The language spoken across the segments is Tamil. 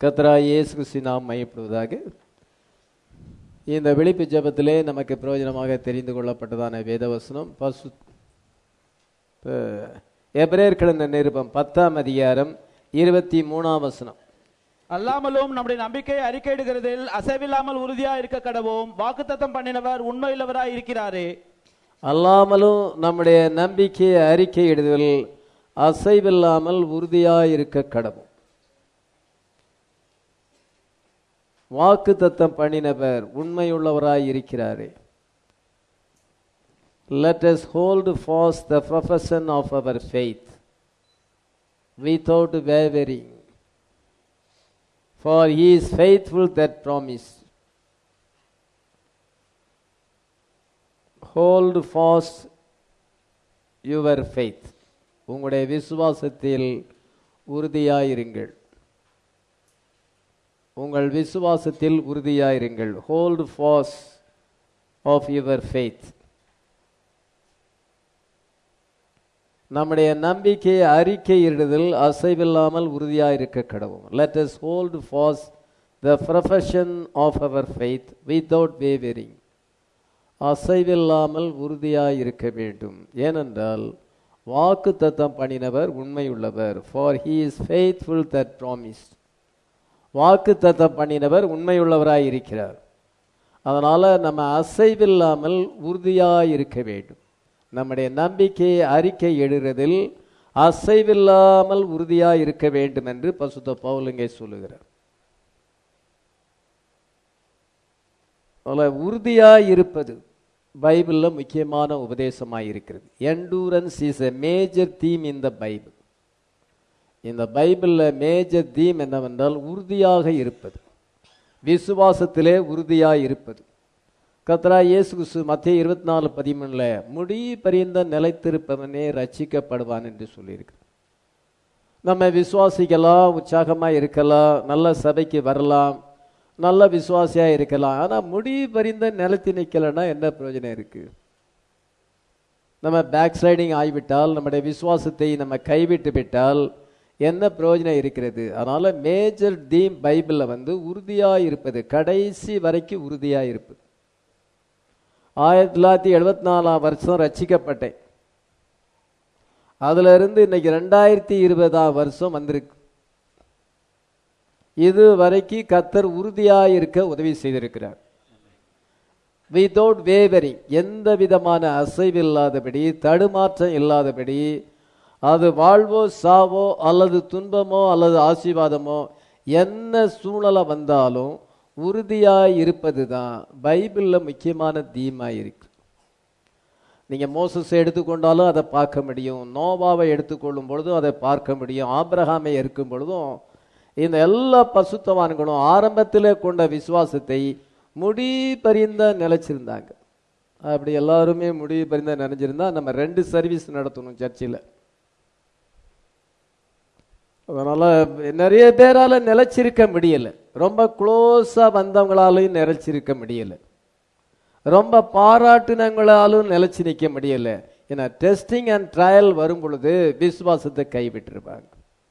கத்ரா இயேசு கிறிஸ்து நாம் மையப்படுவதாக இந்த விழிப்பு ஜெபத்திலே நமக்கு பிரயோஜனமாக தெரிந்து கொள்ளப்பட்டதான வேதவசனம் பசு எபிரேயர்களின் நிருபம் பத்தாம் அதிகாரம் இருபத்தி மூணாம் வசனம் அல்லாமலும் நம்முடைய நம்பிக்கையை அறிக்கையிடுகிறதில் அசைவில்லாமல் உறுதியா இருக்க கடவோம் வாக்குத்தத்தம் பண்ணினவர் உண்மையுள்ளவராய் இருக்கிறாரே அல்லாமலும் நம்முடைய நம்பிக்கையை அறிக்கையிடுதல் அசைவில்லாமல் உறுதியாயிருக்க கடவும் வாக்கு தத்தம் பண்ணினவர் உண்மையுள்ளவராய் இருக்கிறாரே let us hold fast the profession of our faith without wavering for he is faithful that promised hold fast your faith உங்களுடைய விசுவாசத்தில் உறுதியாயிருங்கள் உங்கள் விசுவாசத்தில் உறுதியாயிருங்கள் hold fast of your faith நம்முடைய நம்பிக்கையை அறிக்கையிடுதல் அசைவில்லாமல் உறுதியாயிருக்க கடவும் let us hold fast the profession of our faith without wavering அசைவில்லாமல் உறுதியாயிருக்க வேண்டும் ஏனென்றால் வாக்கு தத்தம் பண்ணினவர் உண்மையுள்ளவர் for he is faithful that promised வாக்கு தத்தம் பண்ணினவர் உண்மையுள்ளவராய் இருக்கிறார் அதனால நம்ம அசைவில்லாமல் உறுதியாய் இருக்க வேண்டும் நம்முடைய நம்பிக்கையை அறிக்கை எழுறதில் அசைவில்லாமல் உறுதியாய் இருக்க வேண்டும் என்று பசுத்த பவுல் இங்கே சொல்லுகிறார் அதில் உறுதியாய் இருப்பது பைபிளில் முக்கியமான உபதேசமாக இருக்கிறது endurance is a major theme in the Bible இந்த பைபிளில் மேஜர் தீம் என்னவென்றால் உறுதியாக இருப்பது விசுவாசத்திலே உறுதியாக இருப்பது கத்ரா இயேசு கிறிஸ்து மத்திய இருபத்தி நாலு பதிமூணில் முடி பரிந்த நிலைத்திருப்பவனே ரட்சிக்கப்படுவான் என்று சொல்லியிருக்கு நம்ம விசுவாசிக்கலாம் உற்சாகமாக இருக்கலாம் நல்ல சபைக்கு வரலாம் நல்ல விசுவாசியாக இருக்கலாம் ஆனால் முடி பரிந்த நிலைத்து நிற்கலைன்னா என்ன பிரயோஜனம் இருக்குது நம்ம பேக் ஸ்லைடிங் ஆகிவிட்டால் நம்முடைய விசுவாசத்தை நம்ம கைவிட்டு விட்டால் என்ன பிரயோஜனம் இருக்கிறது அதனால மேஜர் தீம் பைபிளில் வந்து உறுதியாக இருப்பது கடைசி வரைக்கும் உறுதியாக இருப்பது ஆயிரத்தி தொள்ளாயிரத்தி எழுபத்தி நாலாம் வருஷம் ரச்சிக்கப்பட்டேன் அதுல இருந்து இன்னைக்கு ரெண்டாயிரத்தி இருபதாம் வருஷம் வந்திருக்கு இது வரைக்கும் கத்தர் உறுதியாக இருக்க உதவி செய்திருக்கிறார் வித்தவுட் வேவரிங் எந்த விதமான அசைவில்லாதபடி தடுமாற்றம் இல்லாதபடி அது வாழ்வோ சாவோ அல்லது துன்பமோ அல்லது ஆசீர்வாதமோ என்ன சூழ்நிலை வந்தாலும் உறுதியாய் இருப்பது தான் பைபிளில் முக்கியமான தீமாக இருக்கு நீங்கள் மோசஸ் எடுத்துக்கொண்டாலும் அதை பார்க்க முடியும் நோவாவை எடுத்துக்கொள்ளும் பொழுதும் அதை பார்க்க முடியும் ஆபிரகாமை இருக்கும் பொழுதும் இந்த எல்லா பசுத்தவான்களும் ஆரம்பத்தில் கொண்ட விசுவாசத்தை முடி பறிந்த நிலைச்சிருந்தாங்க அப்படி எல்லாருமே முடி பறிந்த நினைஞ்சிருந்தா நம்ம ரெண்டு சர்வீஸ் நடத்தணும் சர்ச்சில் அதனால நிறைய பேரால நிலைச்சிருக்க முடியல ரொம்ப க்ளோஸா வந்தவங்களாலையும் நிலைச்சிருக்க முடியல ரொம்ப பாராட்டுனவங்களாலும் நிலைச்சு நிற்க முடியல ஏன்னா டெஸ்டிங் அண்ட் ட்ரையல் வரும் பொழுது விசுவாசத்தை கைவிட்டிருப்பாங்க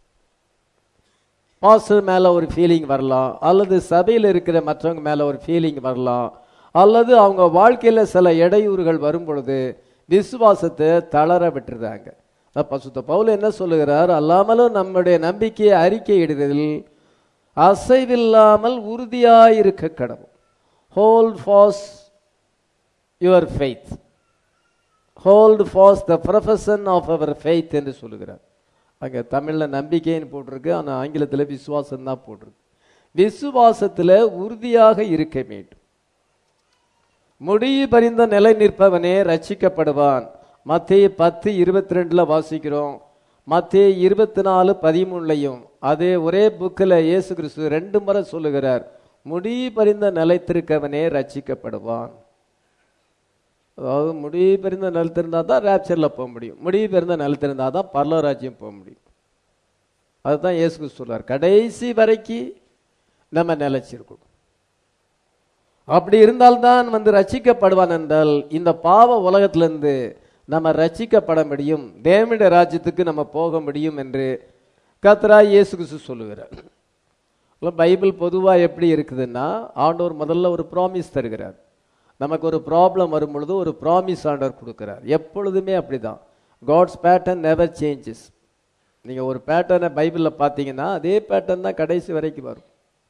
பாஸ்டர் மேல ஒரு ஃபீலிங் வரலாம் அல்லது சபையில் இருக்கிற மற்றவங்க மேல ஒரு ஃபீலிங் வரலாம் அல்லது அவங்க வாழ்க்கையில சில இடையூறுகள் வரும் பொழுது விசுவாசத்தை தளர விட்டுருந்தாங்க பசுத்த பவுல் என்ன சொல்லுகிறார் அல்லாமலும் நம்முடைய நம்பிக்கையை அறிக்கை இடுதலில் அசைவில்லாமல் உறுதியாயிருக்க கடவும் hold fast your faith hold fast the profession of our faith என்று சொல்லுகிறார் அங்கே தமிழில் நம்பிக்கைன்னு போட்டிருக்கு ஆனால் ஆங்கிலத்தில் விசுவாசம் தான் போட்டிருக்கு விசுவாசத்தில் உறுதியாக இருக்க வேண்டும் முடிவு பறிந்த நிலை நிற்பவனே ரட்சிக்கப்படுவான் மத்திய பத்து இருபத்தி ரெண்டுல வாசிக்கிறோம் மத்திய இருபத்தி நாலு பதிமூணுலையும் அதே ஒரே புக்கில் இயேசு கிறிஸ்து ரெண்டு முறை சொல்லுகிறார் முடி பறிந்த நிலைத்திருக்கவனே ரட்சிக்கப்படுவான் அதாவது முடிவு பெருந்த நிலத்திருந்தா தான் ரேப்சரில் போக முடியும் முடிவு பெருந்த நிலத்திருந்தா தான் பரலராஜ்யம் போக முடியும் அதுதான் இயேசு கிறிஸ்து சொல்றார் கடைசி வரைக்கும் நம்ம நிலைச்சிருக்கணும் அப்படி இருந்தால்தான் வந்து ரட்சிக்கப்படுவான் என்றால் இந்த பாவ உலகத்திலிருந்து நம்ம ரட்சிக்கப்பட முடியும் தேவனுடைய ராஜ்யத்துக்கு நம்ம போக முடியும் என்று கத்ரா இயேசு கிறிஸ்து சொல்லுகிறார் இல்ல, பைபிள் பொதுவாக எப்படி இருக்குதுன்னா ஆண்டவர் முதல்ல ஒரு ப்ராமிஸ் தருகிறார் நமக்கு ஒரு ப்ராப்ளம் வரும் பொழுது ஒரு ப்ராமிஸ் ஆண்டவர் கொடுக்கிறார் எப்பொழுதுமே அப்படிதான் காட்ஸ் பேட்டர்ன் நெவர் சேஞ்சஸ் நீங்கள் ஒரு பேட்டர்னை பைபிளில் பார்த்தீங்கன்னா அதே பேட்டர்ன் தான் கடைசி வரைக்கும் வரும்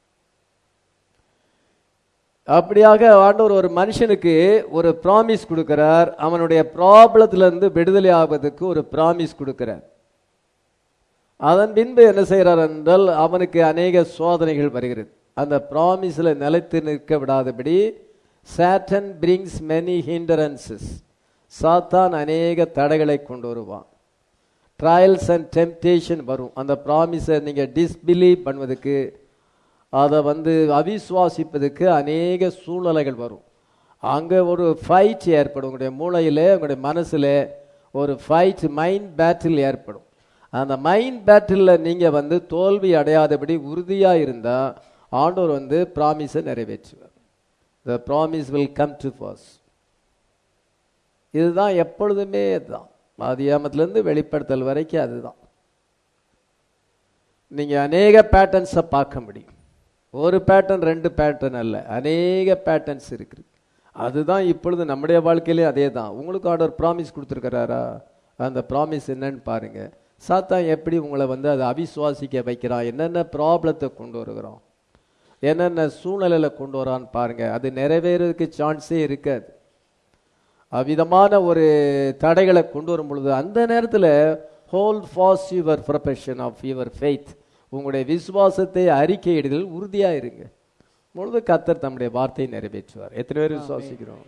அப்படியாக ஆண்டவர் ஒரு மனுஷனுக்கு ஒரு ப்ராமிஸ் கொடுக்கிறார் அவனுடைய ப்ராப்ளத்திலிருந்து விடுதலை ஆவதற்கு ஒரு ப்ராமிஸ் கொடுக்கிறார் அதன் பின்பு என்ன செய்கிறார் என்றால் அவனுக்கு அநேக சோதனைகள் வருகிறது அந்த ப்ராமிஸில் நிலைத்து நிற்க விடாதபடி சாட்டன் பிரிங்ஸ் மெனி ஹிண்டரன்சஸ் சாத்தான் அநேக தடைகளை கொண்டு வருவான் ட்ரையல்ஸ் அண்ட் டெம்டேஷன் வரும் அந்த ப்ராமிஸை நீங்கள் டிஸ்பிலீவ் பண்ணுவதுக்கு அதை வந்து அவிசுவாசிப்பதுக்கு அநேக சூழ்நிலைகள் வரும் அங்கே ஒரு ஃபைட் ஏற்படும் உங்களுடைய மூளையில் உங்களுடைய மனசில் ஒரு ஃபைட் மைண்ட் பேட்டில் ஏற்படும் அந்த மைண்ட் பேட்டிலில் நீங்கள் வந்து தோல்வி அடையாதபடி உறுதியாக இருந்தால் ஆண்டவர் வந்து ப்ராமிஸை நிறைவேற்றுவார் the promise will come to pass இதுதான் எப்பொழுதுமே இதுதான் ஆதியாமத்திலேருந்து வெளிப்படுத்தல் வரைக்கும் அதுதான் நீங்கள் அநேக பேட்டர்ன்ஸை பார்க்க முடியும் ஒரு பேட்டர்ன் ரெண்டு பேட்டர்ன் அல்ல அநேக பேட்டர்ன்ஸ் இருக்குது அதுதான் இப்பொழுது நம்முடைய வாழ்க்கையிலே அதே தான் உங்களுக்கு ஆர்டர் ப்ராமிஸ் கொடுத்துருக்கிறாரா அந்த ப்ராமிஸ் என்னன்னு பாருங்க சாத்தான் எப்படி உங்களை வந்து அதை அவிசுவாசிக்க வைக்கிறான் என்னென்ன ப்ராப்ளத்தை கொண்டு வருகிறோம் என்னென்ன சூழ்நிலையில் கொண்டு வரான்னு பாருங்க அது நிறைவேறதுக்கு சான்ஸே இருக்காது அவ்விதமான ஒரு தடைகளை கொண்டு வரும் பொழுது அந்த நேரத்தில் hold fast your profession of your faith உங்களுடைய விசுவாசத்தை அறிக்கையிடுதல் உறுதியாக இருங்க பொழுது கத்தர் தம்முடைய வார்த்தையை நிறைவேற்றுவார் எத்தனை பேர் விசுவாசிக்கிறோம்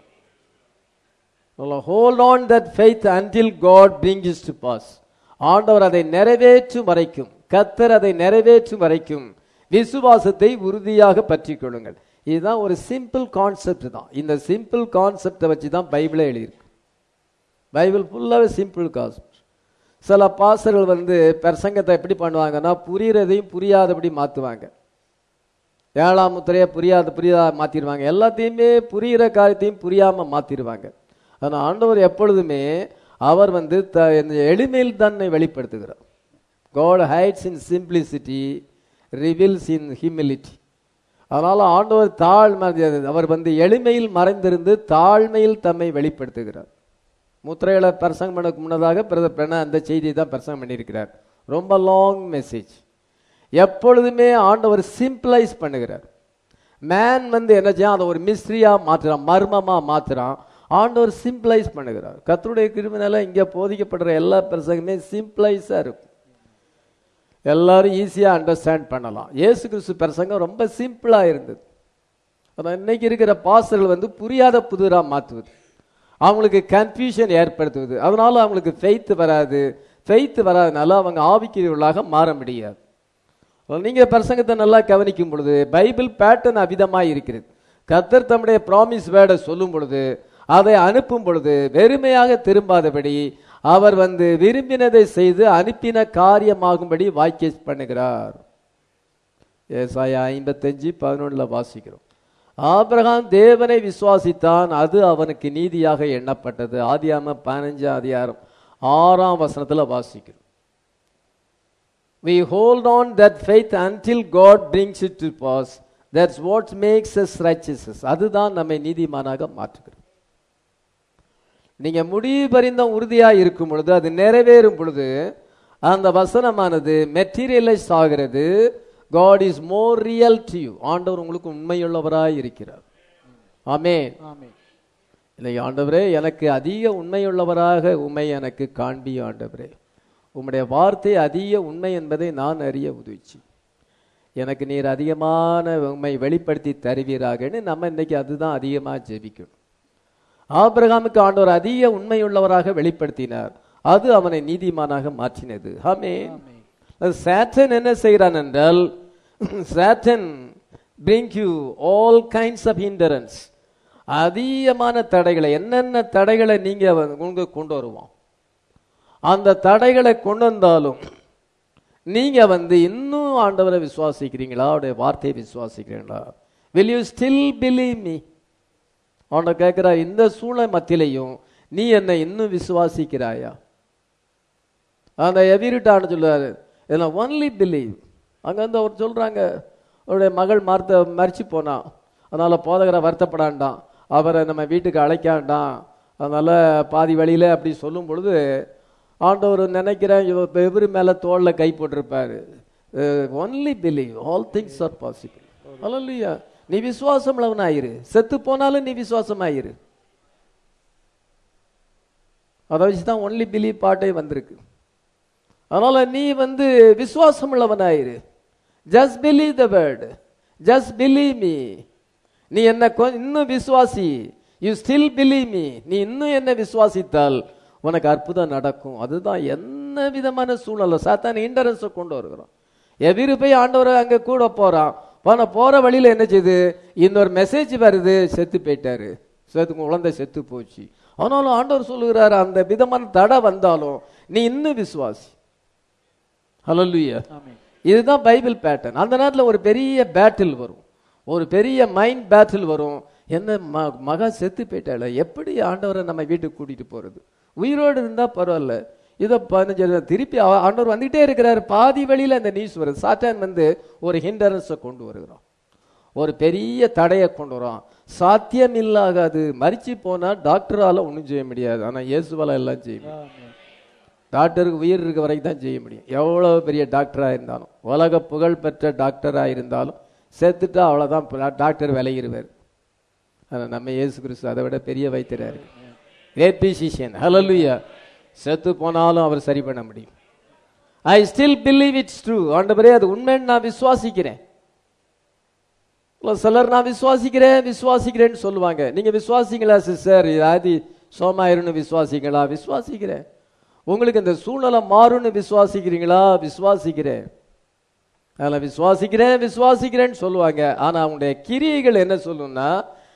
hold on that faith until God brings to pass ஆண்டவர் அதை நிறைவேற்றும் வரைக்கும் கத்தர் அதை நிறைவேற்றும் வரைக்கும் விசுவாசத்தை உறுதியாக பற்றிக் கொள்ளுங்கள் இதுதான் ஒரு சிம்பிள் கான்செப்ட் தான் இந்த சிம்பிள் கான்செப்டை வச்சு தான் பைபிளே எழுதியிருக்கு பைபிள் ஃபுல்லாகவே சிம்பிள் கான்செப்ட் சில பாசர்கள் வந்து பிரசங்கத்தை எப்படி பண்ணுவாங்கன்னா புரியுறதையும் புரியாதபடி மாற்றுவாங்க ஏழாம் முத்திரையை புரியாத புரியாத மாற்றிடுவாங்க எல்லாத்தையுமே புரிகிற காரியத்தையும் புரியாமல் மாற்றிடுவாங்க ஆனால் ஆண்டவர் எப்பொழுதுமே அவர் வந்து த இந்த எளிமையில் தன்னை வெளிப்படுத்துகிறார் God hides in simplicity reveals in humility அதனால் ஆண்டவர் தாழ்மை அவர் வந்து எளிமையில் மறைந்திருந்து தாழ்மையில் தம்மை வெளிப்படுத்துகிறார் முத்திரைகளை பிரசங்கம் பண்ணக்கு முன்னதாக பிரதர் பிரண அந்த செய்தியை தான் பிரசங்கம் பண்ணியிருக்கிறார் ரொம்ப லாங் மெசேஜ் எப்பொழுதுமே ஆண்டவர் சிம்பிளைஸ் பண்ணுகிறார் மேன் வந்து என்ன செய்யும் அதை ஒரு மிஸ்ட்ரியாக மாற்றுறான் மர்மமாக மாற்றுறான் ஆண்டவர் சிம்பிளைஸ் பண்ணுகிறார் கத்தருடைய கிருமினால இங்கே போதிக்கப்படுற எல்லா பிரசங்கமே சிம்பிளைஸாக இருக்கும் எல்லாரும் ஈஸியாக அண்டர்ஸ்டாண்ட் பண்ணலாம் இயேசு கிறிஸ்து பிரசங்கம் ரொம்ப சிம்பிளாக இருந்தது ஆனால் இன்னைக்கு இருக்கிற பாஸ்டர்கள் வந்து புரியாத புதிராக மாற்றுவது அவங்களுக்கு கன்ஃபியூஷன் ஏற்படுத்துவது அதனால அவங்களுக்கு ஃபெய்த் வராது ஃபெய்த் வராதனால அவங்க ஆவிக்கிறவர்களாக மாற முடியாது நீங்க பிரசங்கத்தை நல்லா கவனிக்கும் பொழுது பைபிள் பேட்டர்ன் அவிதமாக இருக்கிறது கத்தர் தம்முடைய ப்ராமிஸ் வேர்டை சொல்லும் பொழுது அதை அனுப்பும் பொழுது வெறுமையாக திரும்பாதபடி அவர் வந்து விரும்பினதை செய்து அனுப்பின காரியமாகும்படி வாக்கிய பண்ணுகிறார் ஏசாயா ஐம்பத்தஞ்சு பதினொன்றில் வாசிக்கிறோம் ஆபிரகாம் தேவனை விசுவாசித்தான் அது அவனுக்கு நீதியாக எண்ணப்பட்டது ஆதியாம பதினஞ்சு அதிகாரம் ஆறாம் வசனத்தில் வாசிக்கிறோம் We hold on that faith until God brings it to pass. That's what makes us righteous. அதுதான் நம்மை நீதிமானாக மாற்றுகிறது நீங்க முடிவு பரிந்த உறுதியா இருக்கும் பொழுது அது நிறைவேறும் பொழுது அந்த வசனமானது மெட்டீரியலைஸ் ஆகிறது God is more real to you ஆண்டவர் உங்களுக்கு உண்மையுள்ளவராய் இருக்கிறார் ஆமே ஆமென் இன்னைக்கு ஆண்டவரே எனக்கு அதிக உண்மையுள்ளவராக உண்மை எனக்கு காண்பி ஆண்டவரே உம்முடைய வார்த்தை அதிக உண்மை என்பதை நான் அறிய உதவிச்சு எனக்கு நீர் அதிகமான உண்மை வெளிப்படுத்தி தருவீராகன்னு நம்ம இன்னைக்கு அதுதான் அதிகமாக ஜெபிக்கணும் ஆபிரகாமுக்கு ஆண்டவர் அதிக உண்மையுள்ளவராக வெளிப்படுத்தினார் அது அவனை நீதிமானாக மாற்றினது ஆமே சாட்டன் என்ன செய்கிறான் என்றால் Satan bring you all kinds of hindrance அதிகமான தடைகளை என்னென்ன தடைகளை நீங்க வந்து உங்களுக்கு கொண்டு வருவோம் அந்த தடைகளை கொண்டு வந்தாலும் நீங்க வந்து இன்னும் ஆண்டவரை விசுவாசிக்கிறீங்களா அவருடைய வார்த்தையை விசுவாசிக்கிறீங்களா will you still believe me ஆண்டவர் கேட்கிறா இந்த சூழல் மத்தியிலையும் நீ என்னை இன்னும் விசுவாசிக்கிறாயா அந்த எவிரிட்டான்னு சொல்லுவாரு இதில் ஒன்லி பிலீவ் அங்க வந்து அவர் சொல்றாங்க அவருடைய மகள் மார்த்த மறிச்சு போனான் அதனால போதகரை வருத்தப்படாண்டான் அவரை நம்ம வீட்டுக்கு அழைக்காண்டாம் அதனால பாதி வழியில அப்படி சொல்லும் பொழுது ஆண்டவர் நினைக்கிறேன் இவ இவர் மேல தோல்ல கை போட்டிருப்பாரு only believe all things are possible அல்லையா நீ விசுவாசம் உள்ளவனாயிரு செத்து போனாலும் நீ விசுவாசம் ஆயிரு அதை வச்சு தான் ஒன்லி பிலீவ் பாட்டே வந்திருக்கு அதனால நீ வந்து விசுவாசம் உள்ளவனாயிரு just believe the word just believe me நீ என்ன கொ- இன்னும் விசுவாசி யூ ஸ்டில் பிலீவ் மீ நீ இன்னும் என்ன விசுவாசித்தால் உனக்கு அற்புதம் நடக்கும் அதுதான் என்ன விதமான சூழ்நிலை சாத்தான இன்டரன்ஸை கொண்டு வருகிறோம் எதிரு போய் ஆண்டவர் அங்க கூட போறான் போன போற வழியில என்ன செய்யுது இன்னொரு மெசேஜ் வருது செத்து போயிட்டாரு செத்து குழந்தை செத்து போச்சு ஆனாலும் ஆண்டவர் சொல்லுகிறாரு அந்த விதமான தடை வந்தாலும் நீ இன்னும் விசுவாசி ஹalleluya ஆமென் இதுதான் பைபிள் பேட்டர்ன் அந்த நேரத்தில் ஒரு பெரிய பேட்டில் வரும் ஒரு பெரிய மைண்ட் பேட்டில் வரும் என்ன ம மகா செத்து போயிட்டாள எப்படி ஆண்டவரை நம்ம வீட்டுக்கு கூட்டிட்டு போறது உயிரோடு இருந்தா பரவாயில்ல இதோ பதினஞ்சு வருஷம் திருப்பி ஆ- ஆண்டவர் வந்துகிட்டே இருக்கிறாரு பாதி வழியில அந்த நியூஸ் வருது சாத்தான் வந்து ஒரு ஹிண்டரன்ஸை கொண்டு வருகிறான் ஒரு பெரிய தடையை கொண்டு வரான் சாத்தியம் இல்லாகாது மறிச்சு போனா டாக்டரால ஒன்றும் செய்ய முடியாது ஆனா இயேசுவால எல்லாம் செய்ய முடியும் ஆமென் டாக்டருக்கு உயிர் இருக்க வரைக்கும் தான் செய்ய முடியும் எவ்வளோ பெரிய டாக்டராக இருந்தாலும் உலக புகழ் பெற்ற டாக்டராக இருந்தாலும் செத்துட்டா அவ்வளோதான் டாக்டர் விளையிடுவார் ஆனால் நம்ம இயேசு கிறிஸ்து அதை விட பெரிய வைத்தியராக கிரேட் பிசிஷியன் ஹலலுயா செத்து போனாலும் அவர் சரி பண்ண முடியும் I still believe it's true ஆண்டவரே அது உண்மைன்னு நான் விசுவாசிக்கிறேன் இல்ல, சிலர் நான் விசுவாசிக்கிறேன் விசுவாசிக்கிறேன்னு சொல்லுவாங்க நீங்க விசுவாசிங்களா சிஸ்டர் ஆதி சோமாயிருன்னு விசுவாசிங்களா விசுவாசிக்கிறேன் உங்களுக்கு இந்த சூழ்நிலை மாறும்னு விசுவாசிக்கிறீங்களா விசுவாசிக்கிறேன் அதில் விசுவாசிக்கிறேன் விசுவாசிக்கிறேன்னு சொல்லுவாங்க ஆனா அவங்களுடைய கிரியைகள் என்ன சொல்லும்னா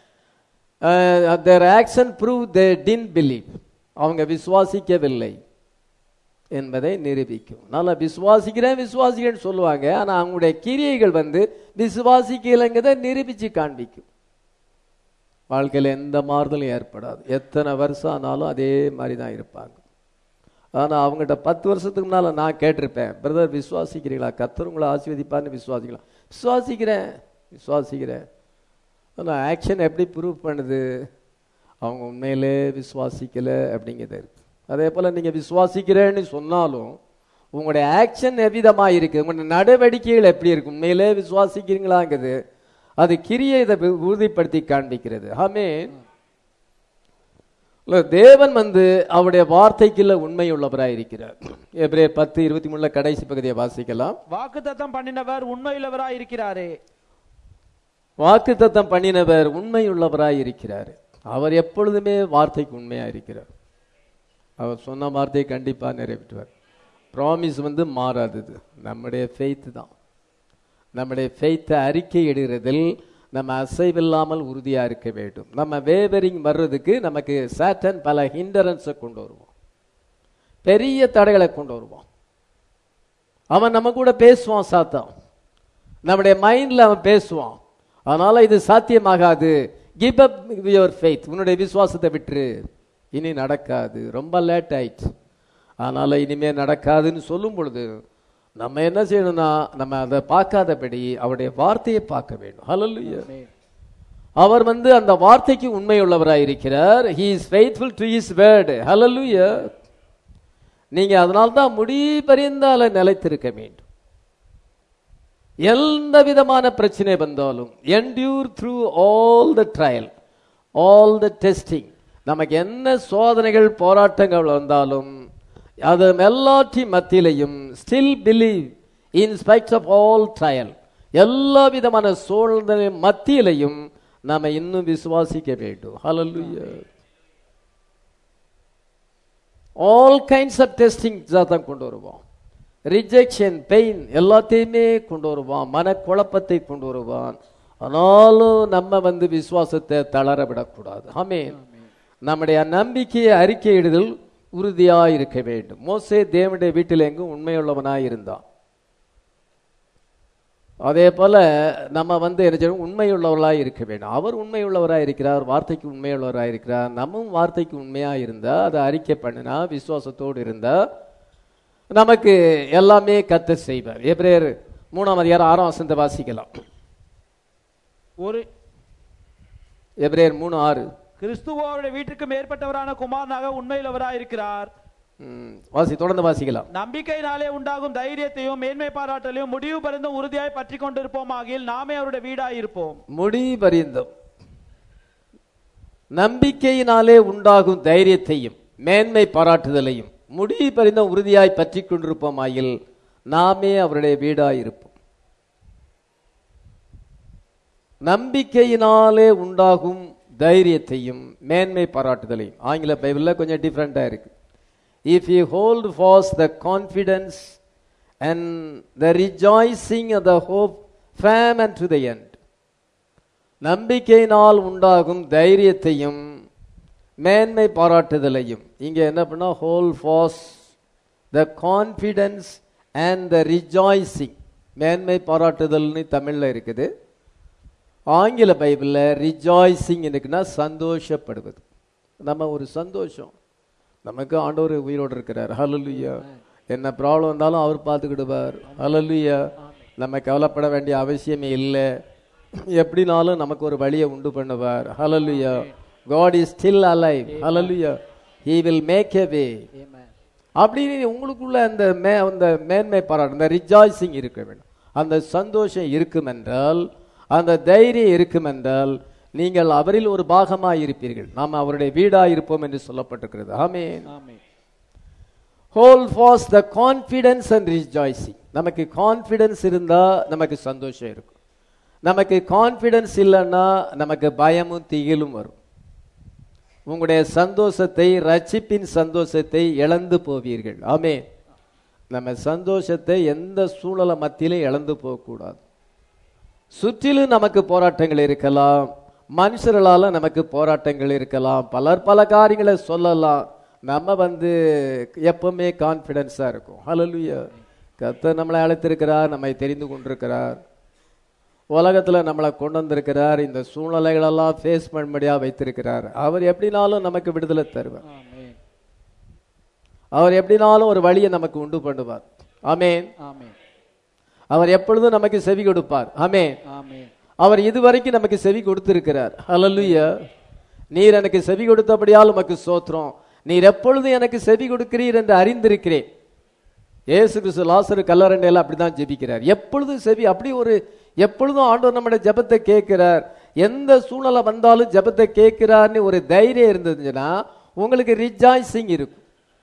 their action prove they didn't believe அவங்க விசுவாசிக்கவில்லை என்பதை நிரூபிக்கும் நல்லா விசுவாசிக்கிறேன் விசுவாசிக்கிறேன்னு சொல்லுவாங்க ஆனா அவங்களுடைய கிரியைகள் வந்து விசுவாசிக்கலைங்கிறத நிரூபிச்சு காண்பிக்கும் வாழ்க்கையில எந்த மாறுதலும் ஏற்படாது எத்தனை வருஷம் ஆனாலும் அதே மாதிரி தான் இருப்பாங்க ஆனா அவங்ககிட்ட பத்து வருஷத்துக்கு முன்னால நான் கேட்டிருப்பேன் பிரதர் விசுவாசிக்கிறீங்களா கத்தர் உங்களை ஆசீர்வதிப்பார்னு விசுவாசிக்கலாம் விசுவாசிக்கிறேன் விசுவாசிக்கிறேன் ஆனால் ஆக்ஷன் எப்படி ப்ரூவ் பண்ணுது அவங்க உண்மையிலே விசுவாசிக்கல அப்படிங்கிறது இருக்கு அதே போல நீங்க விசுவாசிக்கிறேன்னு சொன்னாலும் உங்களுடைய ஆக்ஷன் எவ்விதமா இருக்கு உங்களுடைய நடவடிக்கைகள் எப்படி இருக்கு உண்மையிலே விசுவாசிக்கிறீங்களாங்கிறது அது கிரியை இதை உறுதிப்படுத்தி காண்பிக்கிறது ஆமென் இல்ல, தேவன் வந்து அவருடைய வார்த்தைக்குள்ள உண்மை உள்ளவராய் இருக்கிறார் எபிரேயர் பத்து இருபத்தி மூணுல கடைசி பகுதியை வாசிக்கலாம் வாக்குத்தத்தம் பண்ணினவர் உண்மையுள்ளவராய் இருக்கிறாரே வாக்கு தத்தம் பண்ணினவர் உண்மை உள்ளவராய் இருக்கிறார் அவர் எப்பொழுதுமே வார்த்தைக்கு உண்மையா இருக்கிறார் அவர் சொன்ன வார்த்தையை கண்டிப்பா நிறைவேற்றுவார் ப்ராமிஸ் வந்து மாறாதது நம்முடைய ஃபெய்த் தான் நம்முடைய ஃபெய்த்தை அறிக்கை இடுகிறதில் நம்ம அசைவில்லாமல் உறுதியா இருக்க வேண்டும் நம்ம வேவரிங் வர்றதுக்கு நமக்கு சாட்டன் பல ஹிண்டரன்ஸை கொண்டு வருவோம் பெரிய தடைகளை கொண்டு வருவான் அவன் நம்ம கூட பேசுவான் சாத்தான் நம்முடைய மைண்ட்ல அவன் பேசுவான் அதனால இது சாத்தியமாகாது கிவ் அப் யுவர் ஃபெய்த் உன்னுடைய விசுவாசத்தை விட்டுரு இனி நடக்காது ரொம்ப லேட் ஆயிடுச்சு அதனால இனிமே நடக்காதுன்னு சொல்லும் பொழுது நம்ம என்ன செய்யணும்னா நம்ம அதை பார்க்காதபடி அவருடைய வார்த்தையை பார்க்க வேண்டும் ஹalleluya அவர் வந்து அந்த வார்த்தைக்கு உண்மையுள்ளவராய் இருக்கிறார் he is faithful to his word hallelujah நீங்க அதனால தான் முடி பரிந்தால நிலைத்திருக்க வேண்டும் எந்த விதமான பிரச்சனை வந்தாலும் endure through all the trial all the testing நமக்கு என்ன சோதனைகள் போராட்டங்கள் வந்தாலும் அது எல்லாற்றின் மத்தியிலையும் still believe in spite of all trial எல்லா விதமான சூழ்நிலை மத்தியிலையும் நாம இன்னும் விசுவாசிக்க வேண்டும் ஹalleluya ஆல் கைண்ட்ஸ் ஆஃப் டெஸ்டிங் தான் கொண்டு வருவோம் ரிஜெக்ஷன் பெயின் எல்லாத்தையுமே கொண்டு வருவான் மனக்குழப்பத்தை கொண்டு வருவான் ஆனாலும் நம்ம வந்து விசுவாசத்தை தளர விடக்கூடாது ஆமென் நம்முடைய நம்பிக்கையை அறிக்கையிடுதல் உறுதியாய் இருக்க வேண்டும் மோசே தேவனுடைய வீட்டில் எங்கும் உண்மையுள்ளவனாய் இருந்தான் அதே போல நம்ம வந்து என்ன செய்யணும் உண்மையுள்ளவர்களாய் இருக்க வேண்டும் அவர் உண்மையுள்ளவராய் இருக்கிறார் வார்த்தைக்கு உண்மையுள்ளவராய் இருக்கிறார் நம்மும் வார்த்தைக்கு உண்மையா இருந்தா அதை அறிக்கை பண்ணினா விசுவாசத்தோடு இருந்தா நமக்கு எல்லாமே கத்த செய்வார் எப்ரேயர் மூணாம் அதிகாரம் ஆறாம் வசந்த வாசிக்கலாம் ஒரு எபிரேயர் மூணு ஆறு கிறிஸ்துவோ அவருடைய வீட்டுக்கு மேற்பட்டவரான குமாரனாக உண்மையுள்ளவராய் இருக்கிறார் ம், வாசி தொடர்ந்து வாசிக்கலாம் நம்பிக்கையினாலே உண்டாகும் தைரியத்தையும் மேன்மை பாராட்டலையும் முடிவு பரிந்தும் உறுதியாய் பற்றி கொண்டிருப்போம் ஆகியில் நாமே அவருடைய வீடாய் இருப்போம் முடி பரிந்தம் நம்பிக்கையினாலே உண்டாகும் தைரியத்தையும் மேன்மை பாராட்டுதலையும் முடி பரிந்தம் உறுதியாய் பற்றி கொண்டிருப்போமாயில் நாமே அவருடைய வீடாய் இருப்போம் நம்பிக்கையினாலே உண்டாகும் தைரியத்தையும் மேன்மை பாராட்டுதலையும் ஆங்கில பைபிளில் கொஞ்சம் டிஃப்ரெண்ட்டாக இருக்கு if you hold fast the confidence and the rejoicing the hope firm unto the end நம்பிக்கையினால் உண்டாகும் தைரியத்தையும் மேன்மை பாராட்டுதலையும் இங்க என்ன பண்ணா hold fast the confidence and the rejoicing மேன்மை பாராட்டுதல்னு தமிழ்ல இருக்குது ஆங்கில பைபிளில் ரிஜாய்சிங் இருக்குன்னா சந்தோஷப்படுவது நம்ம ஒரு சந்தோஷம் நமக்கு ஆண்டவர் உயிரோடு இருக்கிறார் ஹalleluya என்ன ப்ராப்ளம் வந்தாலும் அவர் பார்த்துக்கிடுவார் ஹalleluya நம்ம கவலைப்பட வேண்டிய அவசியமே இல்லை எப்படினாலும் நமக்கு ஒரு வழியை உண்டு பண்ணுவார் ஹalleluya God is still alive hallelujah he will make a way அப்படின்னு உங்களுக்குள்ள அந்த மே அந்த மேன்மை பாராட்டு அந்த ரிஜாய்சிங் இருக்க வேண்டும் அந்த சந்தோஷம் இருக்கும் என்றால் அந்த தைரியம் இருக்கும் என்றால் நீங்கள் அவரில் ஒரு பாகமாய் இருப்பீர்கள் நாம் அவருடைய வீடாய் இருப்போம் என்று சொல்லப்பட்டிருக்கிறது ஆமென் hold fast the confidence and rejoicing நமக்கு கான்ஃபிடன்ஸ் இருந்தா நமக்கு சந்தோஷம் இருக்கும் நமக்கு கான்ஃபிடன்ஸ் இல்லைன்னா நமக்கு பயமும் திகிலும் வரும் உங்களுடைய சந்தோஷத்தை ரட்சிப்பின் சந்தோஷத்தை இழந்து போவீர்கள் ஆமே நம்ம சந்தோஷத்தை எந்த சூழல மத்தியிலே இழந்து போகக்கூடாது சுற்றிலும் நமக்கு போராட்டங்கள் இருக்கலாம் மனுஷர்களால நமக்கு போராட்டங்கள் இருக்கலாம் பலர் பல காரியங்களை சொல்லலாம் நம்ம வந்து எப்பவுமே கான்ஃபிடென்ஸா இருக்கும் ஹalleluya கர்த்தர் நம்மளை அழைத்திருக்கிறார் நம்மை தெரிந்து கொண்டிருக்கிறார் உலகத்துல நம்மளை கொண்டு வந்திருக்கிறார் இந்த சூழ்நிலைகளெல்லாம் ஃபேஸ் பண்ணும்படியா வைத்திருக்கிறார் அவர் எப்படினாலும் நமக்கு விடுதலை தருவார் அவர் எப்படினாலும் ஒரு வழியை நமக்கு உண்டு பண்ணுவார் ஆமென் அவர் எப்பொழுதும் நமக்கு செவி கொடுப்பார் ஆமென் அவர் இதுவரைக்கும் நமக்கு செவி கொடுத்திருக்கிறார் ஹalleluya நீர் எனக்கு செவி கொடுத்தபடியால் உமக்கு சோத்திரம் நீர் எப்பொழுதும் எனக்கு செவி கொடுக்கிறீர் என்று அறிந்திருக்கிறேன் இயேசு கிறிஸ்து லாசரு கல்லரண்டையில அப்படிதான் ஜெபிக்கிறார் எப்பொழுதும் செவி அப்படி ஒரு எப்பொழுதும் ஆண்டவர் நம்முடைய ஜெபத்தை கேட்கிறார் எந்த சூழ்நிலை வந்தாலும் ஜெபத்தை கேட்கிறார்னு ஒரு தைரியம் இருந்ததுன்னா உங்களுக்கு ரிஜாய்சிங் இருக்கும்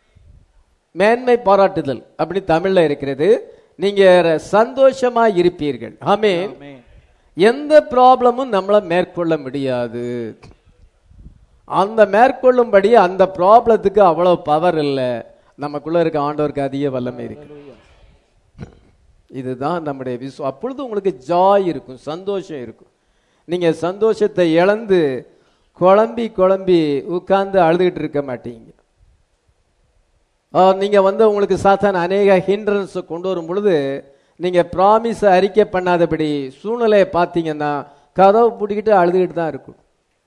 மேன்மை பாராட்டுதல் அப்படி தமிழ்ல இருக்கிறது நீங்க சந்தோஷமா இருப்பீர்கள் ஆமென் எந்த ப்ராப்ளமும் நம்மளை மேற்கொள்ள முடியாது அந்த மேற்கொள்ளும்படி அந்த ப்ராப்ளத்துக்கு அவ்வளவு பவர் இல்லை நமக்குள்ள இருக்க ஆண்டவருக்கு அதிக வல்லமை இருக்கு இதுதான் நம்முடைய விசு அப்பொழுது உங்களுக்கு ஜாய் இருக்கும் சந்தோஷம் இருக்கும் நீங்க சந்தோஷத்தை இழந்து குழம்பி குழம்பி உட்கார்ந்து அழுதுகிட்டு இருக்க மாட்டீங்க ஆ, நீங்க வந்து உங்களுக்கு சாத்தான் அநேக ஹிண்ட்ரன்ஸ் கொண்டு வரும் பொழுது நீங்க ப்ராமிஸ் அறிக்கை பண்ணாதபடி சூழ்நிலையை பார்த்தீங்கன்னா கதவை பூட்டிக்கிட்டு அழுதுகிட்டு தான் இருக்கும்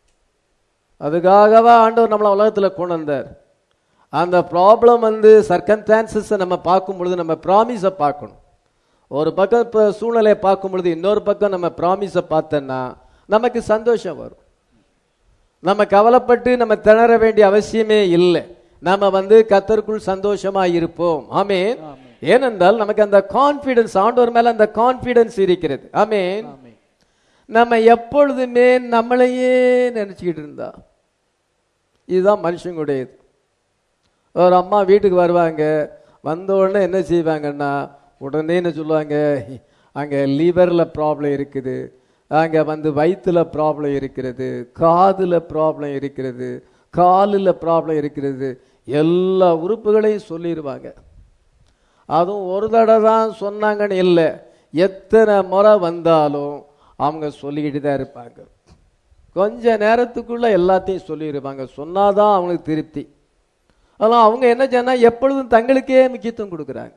அதுக்காகவா ஆண்டவர் நம்மளை உலகத்துல கொண்டு வந்தார் அந்த ப்ராப்ளம் வந்து சர்க்கன்டான்சஸை நம்ம பார்க்கும் பொழுது நம்ம ப்ராமிஸை பார்க்கணும் ஒரு பக்கம் இப்போ சூழ்நிலையை பார்க்கும் பொழுது இன்னொரு பக்கம் நம்ம ப்ராமிஸை பார்த்தோன்னா நமக்கு சந்தோஷம் வரும் நம்ம கவலைப்பட்டு நம்ம திணற வேண்டிய அவசியமே இல்லை நாம வந்து கத்தருக்குள் சந்தோஷமா இருப்போம் ஆமென் ஏனென்றால் நமக்கு அந்த கான்பிடன்ஸ் ஆண்டவர் மேல அந்த கான்பிடன்ஸ் இருக்கிறது ஆமென் நம்ம எப்பொழுதுமே நம்மளையே நினைச்சுக்கிட்டு இருந்தா இதுதான் மனுஷங்களுடையது ஒரு அம்மா வீட்டுக்கு வருவாங்க வந்த உடனே என்ன செய்வாங்கன்னா உடனே என்ன சொல்லுவாங்க அங்கே லிவரில் ப்ராப்ளம் இருக்குது அங்கே வந்து வயிற்றுல ப்ராப்ளம் இருக்கிறது காதில் ப்ராப்ளம் இருக்கிறது காலில் ப்ராப்ளம் இருக்கிறது எல்லா உறுப்புகளையும் சொல்லிடுவாங்க அதுவும் ஒரு தடவை தான் சொன்னாங்கன்னு இல்லை எத்தனை முறை வந்தாலும் அவங்க சொல்லிக்கிட்டு தான் இருப்பாங்க கொஞ்ச நேரத்துக்குள்ள எல்லாத்தையும் சொல்லிடுவாங்க சொன்னாதான் அவங்களுக்கு திருப்தி அதெல்லாம் அவங்க என்ன சொன்னா எப்பொழுதும் தங்களுக்கே முக்கியத்துவம் கொடுக்குறாங்க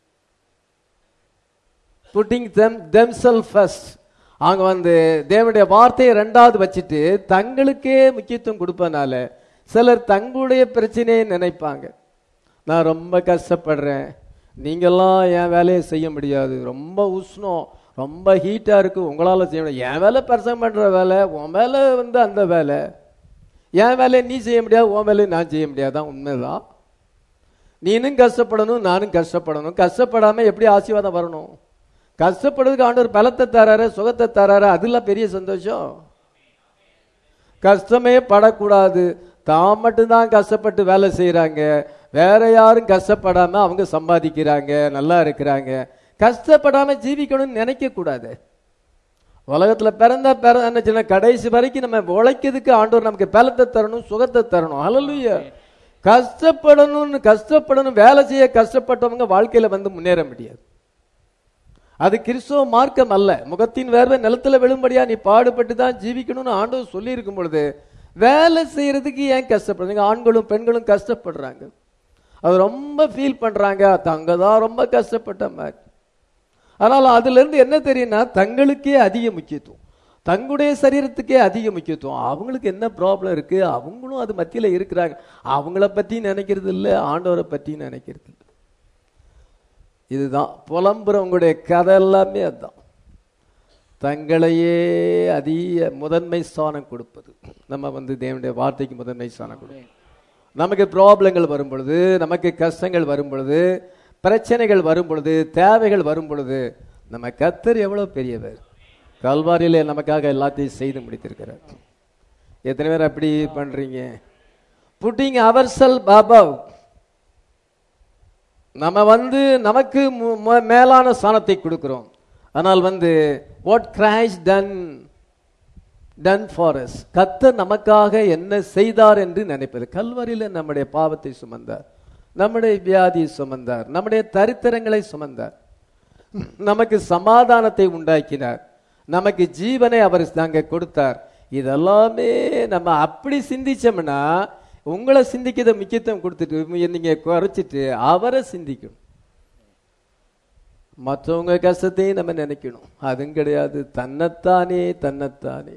புட்டிங் தெம் தெம்செல் ஃபர்ஸ்ட் அவங்க வந்து தேவனுடைய வார்த்தையை ரெண்டாவது வச்சுட்டு தங்களுக்கே முக்கியத்துவம் கொடுப்பதனால சிலர் தங்களுடைய பிரச்சனையை நினைப்பாங்க நான் ரொம்ப கஷ்டப்படுறேன் நீங்கெல்லாம் என் வேலையை செய்ய முடியாது ரொம்ப உஷ்ணம் ரொம்ப ஹீட்டா இருக்கு உங்களால செய்ய முடியாது என் வேலை பிரசங்கம் பண்ற வேலை உன் வேலை வந்து அந்த வேலை என் வேலையை நீ செய்ய முடியாது உன் வேலையை நான் செய்ய முடியாதான் உண்மைதான் நீனும் கஷ்டப்படணும் நானும் கஷ்டப்படணும் கஷ்டப்படாம எப்படி ஆசீர்வாதம் வரணும் கஷ்டப்படுறதுக்கு ஆண்டவர் பலத்தை தராரு சுகத்தை தராரு அதெல்லாம் பெரிய சந்தோஷம் கஷ்டமே படக்கூடாது தான் மட்டும்தான் கஷ்டப்பட்டு வேலை செய்றாங்க வேற யாரும் கஷ்டப்படாம அவங்க சம்பாதிக்கிறாங்க நல்லா இருக்கிறாங்க கஷ்டப்படாம ஜீவிக்கணும்னு நினைக்க கூடாது உலகத்துல பிறந்தா பிறந்த கடைசி வரைக்கும் நம்ம உழைக்கிறதுக்கு ஆண்டவர் நமக்கு பலத்தை தரணும் சுகத்தை தரணும் ஹalleluya கஷ்டப்படணும்னு கஷ்டப்படணும் வேலை செய்ய கஷ்டப்பட்டவங்க வாழ்க்கையில வந்து முன்னேற முடியாது அது கிறிஸ்துவ மார்க்கம் அல்ல முகத்தின் வேர்வை நிலத்துல விழும்படியா நீ பாடுபட்டு தான் ஜீவிக்கணும்னு ஆண்டவர் சொல்லி இருக்கும் பொழுது வேலை செய்யறதுக்கு ஏன் கஷ்டப்படுறீங்க ஆண்களும் பெண்களும் கஷ்டப்படுறாங்க அது ரொம்ப ஃபீல் பண்றாங்க தங்க தான் ரொம்ப கஷ்டப்பட்ட மாதிரி ஆனால் அதுல இருந்து என்ன தெரியும்னா தங்களுக்கே அதிக முக்கியத்துவம் தங்களுடைய சரீரத்துக்கே அதிக முக்கியத்துவம் அவங்களுக்கு என்ன ப்ராப்ளம் இருக்கு அவங்களும் அது மத்தியில இருக்கிறாங்க அவங்கள பத்தி நினைக்கிறது இல்லை ஆண்டவரை பத்தி நினைக்கிறது இல்லை இதுதான் புலம்புறவங்களுடைய கதை எல்லாமே அதுதான் தங்களையே அதிக முதன்மை ஸ்தானம் கொடுப்பது நம்ம வந்து தேவனுடைய வார்த்தைக்கு முதன்மை ஸ்தானம் கொடுப்போம் நமக்கு ப்ராப்ளங்கள் வரும் பொழுது நமக்கு கஷ்டங்கள் வரும் பொழுது பிரச்சனைகள் வரும் பொழுது தேவைகள் வரும் பொழுது நம்ம கத்தர் எவ்வளவு பெரியவர் கல்வாரியில நமக்காக எல்லாத்தையும் செய்து முடித்திருக்கிறார் எத்தனை பேர் அப்படி பண்றீங்க புட்டிங் அவர் செல் பாபா நம்ம வந்து நமக்கு மு- மு- மேலான ஸ்தானத்தை கொடுக்கிறோம் ஆனால் வந்து what Christ done done for us கத்தர் நமக்காக என்ன செய்தார் என்று நினைப்பது கல்வரியில் நம்முடைய பாவத்தை சுமந்தார் நம்முடைய வியாதியை சுமந்தார் நம்முடைய தரித்திரங்களை சுமந்தார் நமக்கு சமாதானத்தை உண்டாக்கினார் நமக்கு ஜீவனை அவர் அங்க கொடுத்தார் இதெல்லாமே நம்ம அப்படி சிந்திச்சோம்னா உங்களை சிந்திக்கிறத முக்கியத்துவம் கொடுத்துட்டு நீங்க குறைச்சிட்டு அவரை சிந்திக்கணும் மற்றவங்க கஷ்டத்தையும் நம்ம நினைக்கணும் அதுவும் கிடையாது தன்னைத்தானே தன்னைத்தானே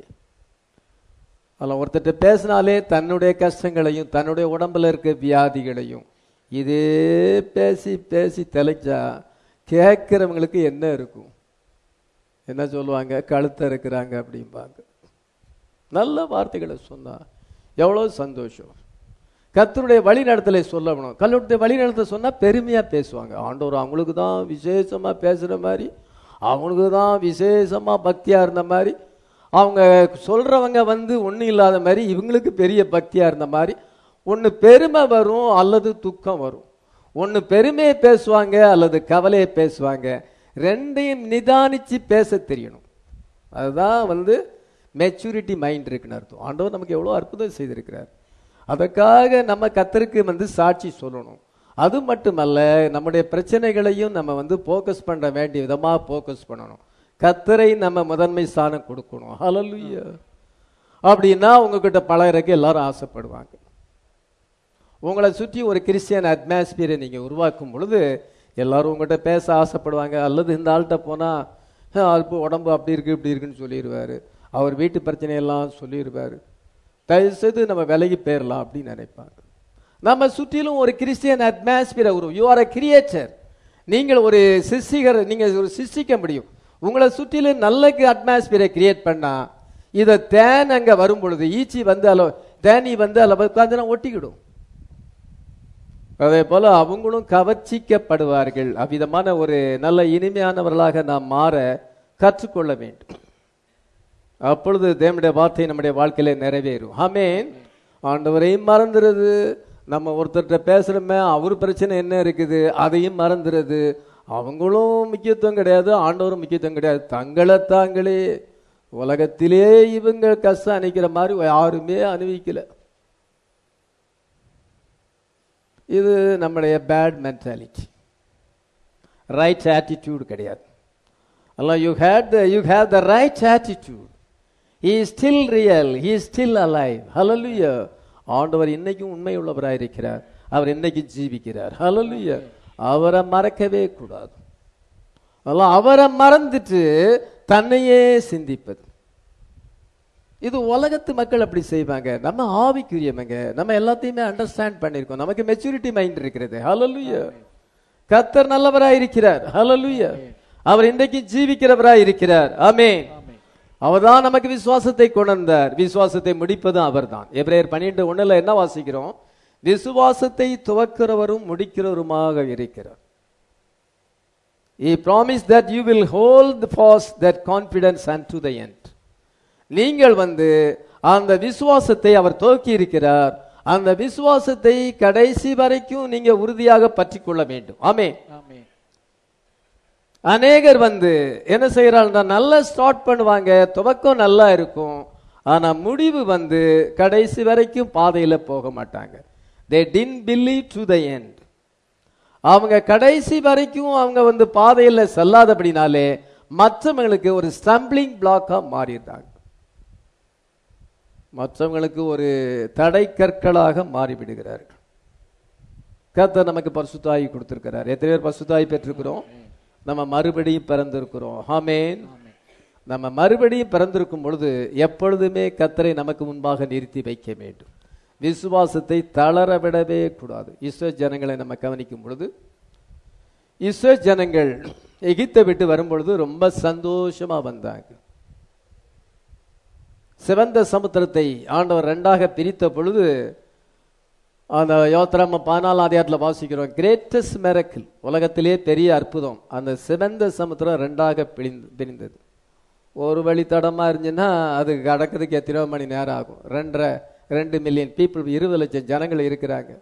அதில் ஒருத்தர்கிட்ட பேசினாலே தன்னுடைய கஷ்டங்களையும் தன்னுடைய உடம்புல இருக்க வியாதிகளையும் இதே பேசி பேசி தெளிச்சா கேட்குறவங்களுக்கு என்ன இருக்கும் என்ன சொல்லுவாங்க கழுத்த இருக்கிறாங்க அப்படிம்பாங்க நல்ல வார்த்தைகளை சொன்னா எவ்வளோ சந்தோஷம் கர்த்தருடைய வழிநடத்தலை சொல்லணும் கல்லுடைய வழிநடத்த சொன்னா பெருமையா பேசுவாங்க ஆண்டவர் அவங்களுக்கு தான் விசேஷமா பேசுற மாதிரி அவங்களுக்கு தான் விசேஷமா பக்தியா இருந்த மாதிரி அவங்க சொல்றவங்க வந்து ஒண்ணும் இல்லாத மாதிரி இவங்களுக்கு பெரிய பக்தியா இருந்த மாதிரி ஒன்னு பெருமை வரும் அல்லது துக்கம் வரும் ஒன்னு பெருமையை பேசுவாங்க அல்லது கவலையை பேசுவாங்க ரெண்டையும் நிதானிச்சு பேச தெரியணும் அதுதான் வந்து மெச்சூரிட்டி மைண்ட் இருக்குன்னு அர்த்தம் ஆண்டவர் நமக்கு எவ்வளோ அற்புதம் செய்திருக்கிறார் அதற்காக நம்ம கத்தருக்கு வந்து சாட்சி சொல்லணும் அது மட்டுமல்ல நம்முடைய பிரச்சனைகளையும் நம்ம வந்து ஃபோக்கஸ் பண்ண வேண்டிய விதமா ஃபோக்கஸ் பண்ணணும் கத்தரை நம்ம முதன்மை ஸ்தானம் கொடுக்கணும் ஹalleluya அப்படின்னா உங்ககிட்ட பழகிறதுக்கு எல்லாரும் ஆசைப்படுவாங்க உங்களை சுற்றி ஒரு கிறிஸ்டியன் அட்மாஸ்பியரை நீங்க உருவாக்கும் பொழுது எல்லாரும் உங்ககிட்ட பேச ஆசைப்படுவாங்க அல்லது இந்த ஆள்கிட்ட போனா "ஹம், அது உடம்பு அப்படி இருக்கு இப்படி இருக்குன்னு சொல்லிடுவாரு அவர் வீட்டு பிரச்சனையெல்லாம் சொல்லிடுவாரு தயவுசெய்து நம்ம விலகி போயிடலாம் அப்படின்னு நினைப்பாங்க நம்ம சுற்றிலும் ஒரு கிறிஸ்டியன் அட்மாஸ்பியரை உருவம் யூ ஆர் அ கிரியேட்டர் நீங்கள் ஒரு சிருஷ்டிகர் நீங்க ஒரு சிருஷ்டிக்க முடியும் உங்களை சுற்றிலும் நல்ல அட்மாஸ்பியரை கிரியேட் பண்ணா இதை தேன் அங்க வரும் பொழுது ஈச்சி வந்து அல்ல தேனி வந்து அல்ல உட்காந்து ஒட்டிக்கிடும் அதே போல அவங்களும் கவர்ச்சிக்கப்படுவார்கள் அவ்விதமான ஒரு நல்ல இனிமையானவர்களாக நாம் மாற கற்றுக்கொள்ள வேண்டும் அப்பொழுது தேவனுடைய வார்த்தை நம்முடைய வாழ்க்கையில நிறைவேறும் ஆமென் ஆண்டவரையும் மறந்துடுது நம்ம ஒருத்தர்கிட்ட பேசுறோமே அவர் பிரச்சனை என்ன இருக்குது அதையும் மறந்துடுது அவங்களும் முக்கியத்துவம் கிடையாது ஆண்டவரும் முக்கியத்துவம் கிடையாது தங்களை தாங்களே உலகத்திலே இவங்க கஷ்டம் அணிக்கிற மாதிரி யாருமே அனுபவிக்கல இது நம்முடைய பேட் மென்டாலிட்டி ரைட் ஆட்டிடியூட் கிடையாது அல்ல you had the you have the right attitude he still real he still alive ஹalleluya ஆண்டவர் இன்னைக்கும் உண்மை உள்ளவராக இருக்கிறார் அவர் இன்னைக்கு ஜீவிக்கிறார் ஹalleluya அவரை மறக்கவே கூடாது அதெல்லாம் அவரை மறந்துட்டு தன்னையே சிந்திப்பது இது உலகத்து மக்கள் அப்படி செய்வாங்க நம்ம ஆவிக்குரியவங்க நம்ம எல்லாத்தையுமே அண்டர்ஸ்டாண்ட் பண்ணியிருக்கோம் நமக்கு மெச்சூரிட்டி மைண்ட் இருக்கிறது ஹalleluya கத்தர் நல்லவராய் இருக்கிறார் ஹalleluya அவர் இன்றைக்கு ஜீவிக்கிறவராய் இருக்கிறார் ஆமென் அவர்தான் நமக்கு விசுவாசத்தை கொண்டு வந்தார் விசுவாசத்தை முடிப்பதும் அவர்தான் எபிரேயர் பன்னிரண்டு ஒண்ணுல என்ன வாசிக்கிறோம் விசுவாசத்தை துவக்கிறவரும் முடிக்கிறவருமாக இருக்கிறார் He promised that you will hold fast that confidence unto the end. நீங்கள் வந்து அந்த விசுவாசத்தை அவர் துவக்கி இருக்கிறார் அந்த விசுவாசத்தை கடைசி வரைக்கும் நீங்க உறுதியாக பற்றி கொள்ள வேண்டும் ஆமே ஆமென் அநேகர் வந்து என்ன செய்யறாங்கன்னா நல்லா ஸ்டார்ட் பண்ணுவாங்க துவக்கம் நல்லா இருக்கும் ஆனா முடிவு வந்து கடைசி வரைக்கும் பாதையில போக மாட்டாங்க they didn't believe to the end அவங்க கடைசி வரைக்கும் அவங்க வந்து பாதையில செல்லாதபடினாலே மற்றவங்களுக்கு ஒரு ஸ்டம்பிளிங் பிளாக்கா மாறிடுறாங்க மற்றவங்களுக்கு ஒரு தடை கற்களாக மாறிவிடுகிறார்கள் கர்த்தர் நமக்கு பரிசுத்தாயி கொடுத்திருக்கிறார் எத்தனை பேர் பரிசுத்தாயி பெற்றிருக்கிறோம் நம்ம மறுபடியும் பிறந்திருக்கிறோம் ஆமென் நம்ம மறுபடியும் பிறந்திருக்கும் பொழுது எப்பொழுதுமே கத்தரை நமக்கு முன்பாக நிறுத்தி வைக்க வேண்டும் விசுவாசத்தை தளர விடவே கூடாது இஸ்ரோ ஜனங்களை நம்ம கவனிக்கும் பொழுது இஸ்ரோ ஜனங்கள் எகிப்தை விட்டு வரும்பொழுது ரொம்ப சந்தோஷமா வந்தாங்க சிவந்த சமுத்திரத்தை ஆண்டவர் ரெண்டாக பிரித்த பொழுது அந்த யோத்திராம பதினாலாம் அதிகாரத்தில் வாசிக்கிறோம் கிரேட்டஸ்ட் மெரக்கிள் உலகத்திலே பெரிய அற்புதம் அந்த சிவந்த சமுத்திரம் ரெண்டாக பிரிந்து பிரிந்தது ஒரு வழி தடமா இருந்துச்சுன்னா அது கடக்கிறதுக்கு எத்தனையோ மணி நேரம் ஆகும் ரெண்டரை ரெண்டு மில்லியன் பீப்புள் இருபது லட்சம் ஜனங்கள் இருக்கிறாங்க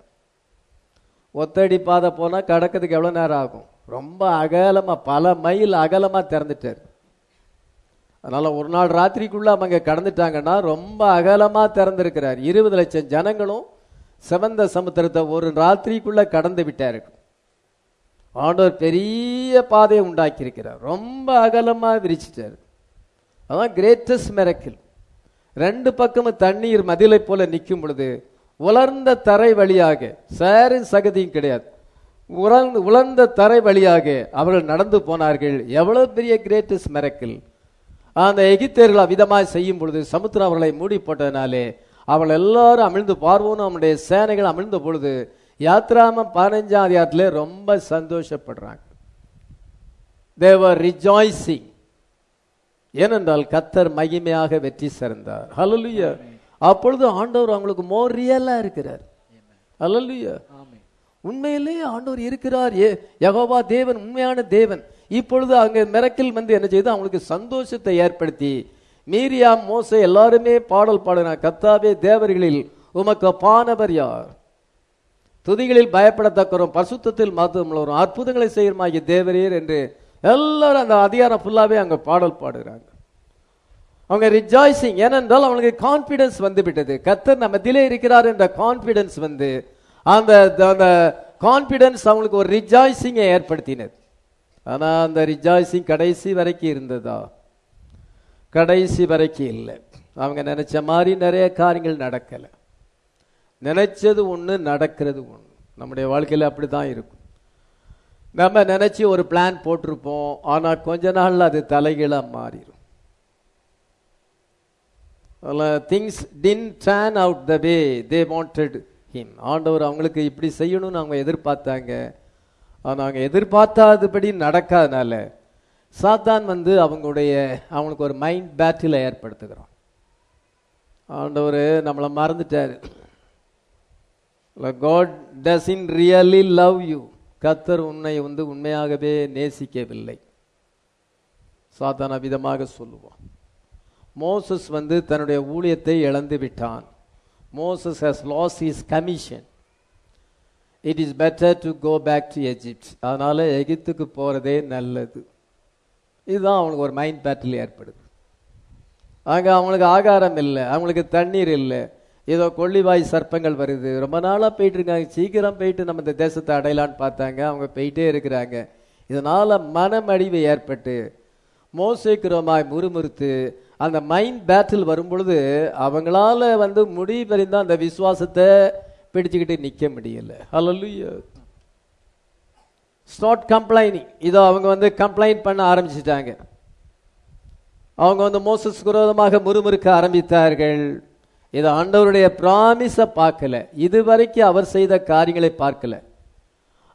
ஒத்தடி பாதை போனால் கடக்கிறதுக்கு எவ்வளோ நேரம் ஆகும் ரொம்ப அகலமாக பல மைல் அகலமாக திறந்துட்டார் அதனால ஒரு நாள் ராத்திரிக்குள்ள அவங்க கடந்துட்டாங்கன்னா ரொம்ப அகலமா திறந்திருக்கிறார் இருபது லட்சம் ஜனங்களும் சிவந்த சமுத்திரத்தை ஒரு ராத்திரிக்குள்ள கடந்து விட்டார்கள் ஆண்டவர் பெரிய பாதையை உண்டாக்கி இருக்கிறார் ரொம்ப அகலமா விரிச்சிட்டார் அதான் கிரேட்டஸ்ட் மெரக்கிள் ரெண்டு பக்கமும் தண்ணீர் மதிலை போல நிற்கும் பொழுது உலர்ந்த தரை வழியாக சேரும் சகதியும் கிடையாது உலர்ந்த உலர்ந்த தரை வழியாக அவர்கள் நடந்து போனார்கள் எவ்வளவு பெரிய கிரேட்டஸ்ட் மெரக்கிள் அந்த எகிப்தியர்கள் அவ்விதமாய் செய்யும் பொழுது சமுத்திரம் அவர்களை மூடி போட்டதினாலே அவள் எல்லாரும் அமிழ்ந்து பார்வோன்னு அவனுடைய சேனைகள் அமிழ்ந்த பொழுது யாத்ராமம் பதினஞ்சாம் அதிகாரத்திலே ரொம்ப சந்தோஷப்படுறாங்க தேவர் ரிஜாய்சிங் ஏனென்றால் கத்தர் மகிமையாக வெற்றி சிறந்தார் ஹalleluya அப்பொழுது ஆண்டவர் அவங்களுக்கு மோர் ரியலா இருக்கிறார் ஹalleluya ஆமென் உண்மையிலே ஆண்டவர் இருக்கிறார் ஏ யெகோவா தேவன் உண்மையான தேவன் இப்பொழுது அங்க மிரக்கில் வந்து என்ன செய்து அவங்களுக்கு சந்தோஷத்தை ஏற்படுத்தி மீரியாம் மோசே எல்லாருமே பாடல் பாடினார் கத்தாவே தேவர்களில் உமக்கு அப்பானவர் யார் துதிகளில் பயப்படத்தக்கரும் பரிசுத்தத்தில் மாற்றமுள்ளவரும் அற்புதங்களை செய்யுமாகிய தேவரீர் என்று எல்லாரும் அந்த அதிகாரம் ஃபுல்லாவே அங்க பாடல் பாடுகிறாங்க அவங்க ரிஜாய்சிங் ஏனென்றால் அவங்களுக்கு கான்பிடன்ஸ் வந்து விட்டது கத்தர் நம்ம மத்தியிலே இருக்கிறார் என்ற கான்பிடன்ஸ் வந்து அந்த அந்த கான்பிடன்ஸ் அவங்களுக்கு ஒரு ரிஜாய்சிங்கை ஏற்படுத்தினது ஆனா அந்த ரிஜாய்சிங் கடைசி வரைக்கும் இருந்ததா கடைசி வரைக்கும் இல்லை அவங்க நினைச்ச மாதிரி நிறைய காரியங்கள் நடக்கல நினைச்சது ஒண்ணு நடக்கிறது ஒண்ணு நம்முடைய வாழ்க்கையில அப்படிதான் இருக்கும் நம்ம நினைச்சு ஒரு பிளான் போட்டிருப்போம் ஆனா கொஞ்ச நாள்ல அது தலைகீழா மாறிடும் things didn't turn out the way they wanted him ஆண்டவர் அவங்களுக்கு இப்படி செய்யணும்னு அவங்க எதிர்பார்த்தாங்க ஆனால் அவங்க எதிர்பார்த்தாதபடி நடக்காதனால சாத்தான் வந்து அவங்களுடைய அவங்களுக்கு ஒரு மைண்ட் பேட்டில் ஏற்படுத்துகிறான் ஆண்டவர் நம்மளை மறந்துட்டாரு God doesn't really love you கத்தர் உன்னை வந்து உண்மையாகவே நேசிக்கவில்லை சாத்தான விதமாக சொல்லுவான் மோசஸ் வந்து தன்னுடைய ஊழியத்தை இழந்து விட்டான் Moses has lost his commission it is better to go back to Egypt அதனால எகிப்துக்கு போறதே நல்லது இதுதான் அவங்களுக்கு ஒரு மைண்ட் பேட்டில் ஏற்படுது அங்கே அவங்களுக்கு ஆகாரம் இல்லை அவங்களுக்கு தண்ணீர் இல்லை ஏதோ கொள்ளிவாய் சர்ப்பங்கள் வருது ரொம்ப நாளாக போயிட்டு இருக்காங்க சீக்கிரம் போயிட்டு நம்ம இந்த தேசத்தை அடையலான்னு பார்த்தாங்க அவங்க போயிட்டே இருக்கிறாங்க இதனால மனமடிவு ஏற்பட்டு மோசைக்குரமாய் முறுமுறுத்து அந்த மைண்ட் பேட்டில் வரும்பொழுது அவங்களால வந்து முடிவு பெறிந்த அந்த விசுவாசத்தை பிடிச்சுக்கிட்டு நிக்க முடியல ஹalleluya ஸ்டார்ட் கம்ப்ளைனிங் இதோ அவங்க வந்து கம்ப்ளைண்ட் பண்ண ஆரம்பிச்சிட்டாங்க அவங்க வந்து மோசஸ் விரோதமாக முறுமுறுக்க ஆரம்பித்தார்கள் இது ஆண்டவருடைய பிராமிஸ பார்க்கல இதுவரைக்கும் அவர் செய்த காரியங்களை பார்க்கல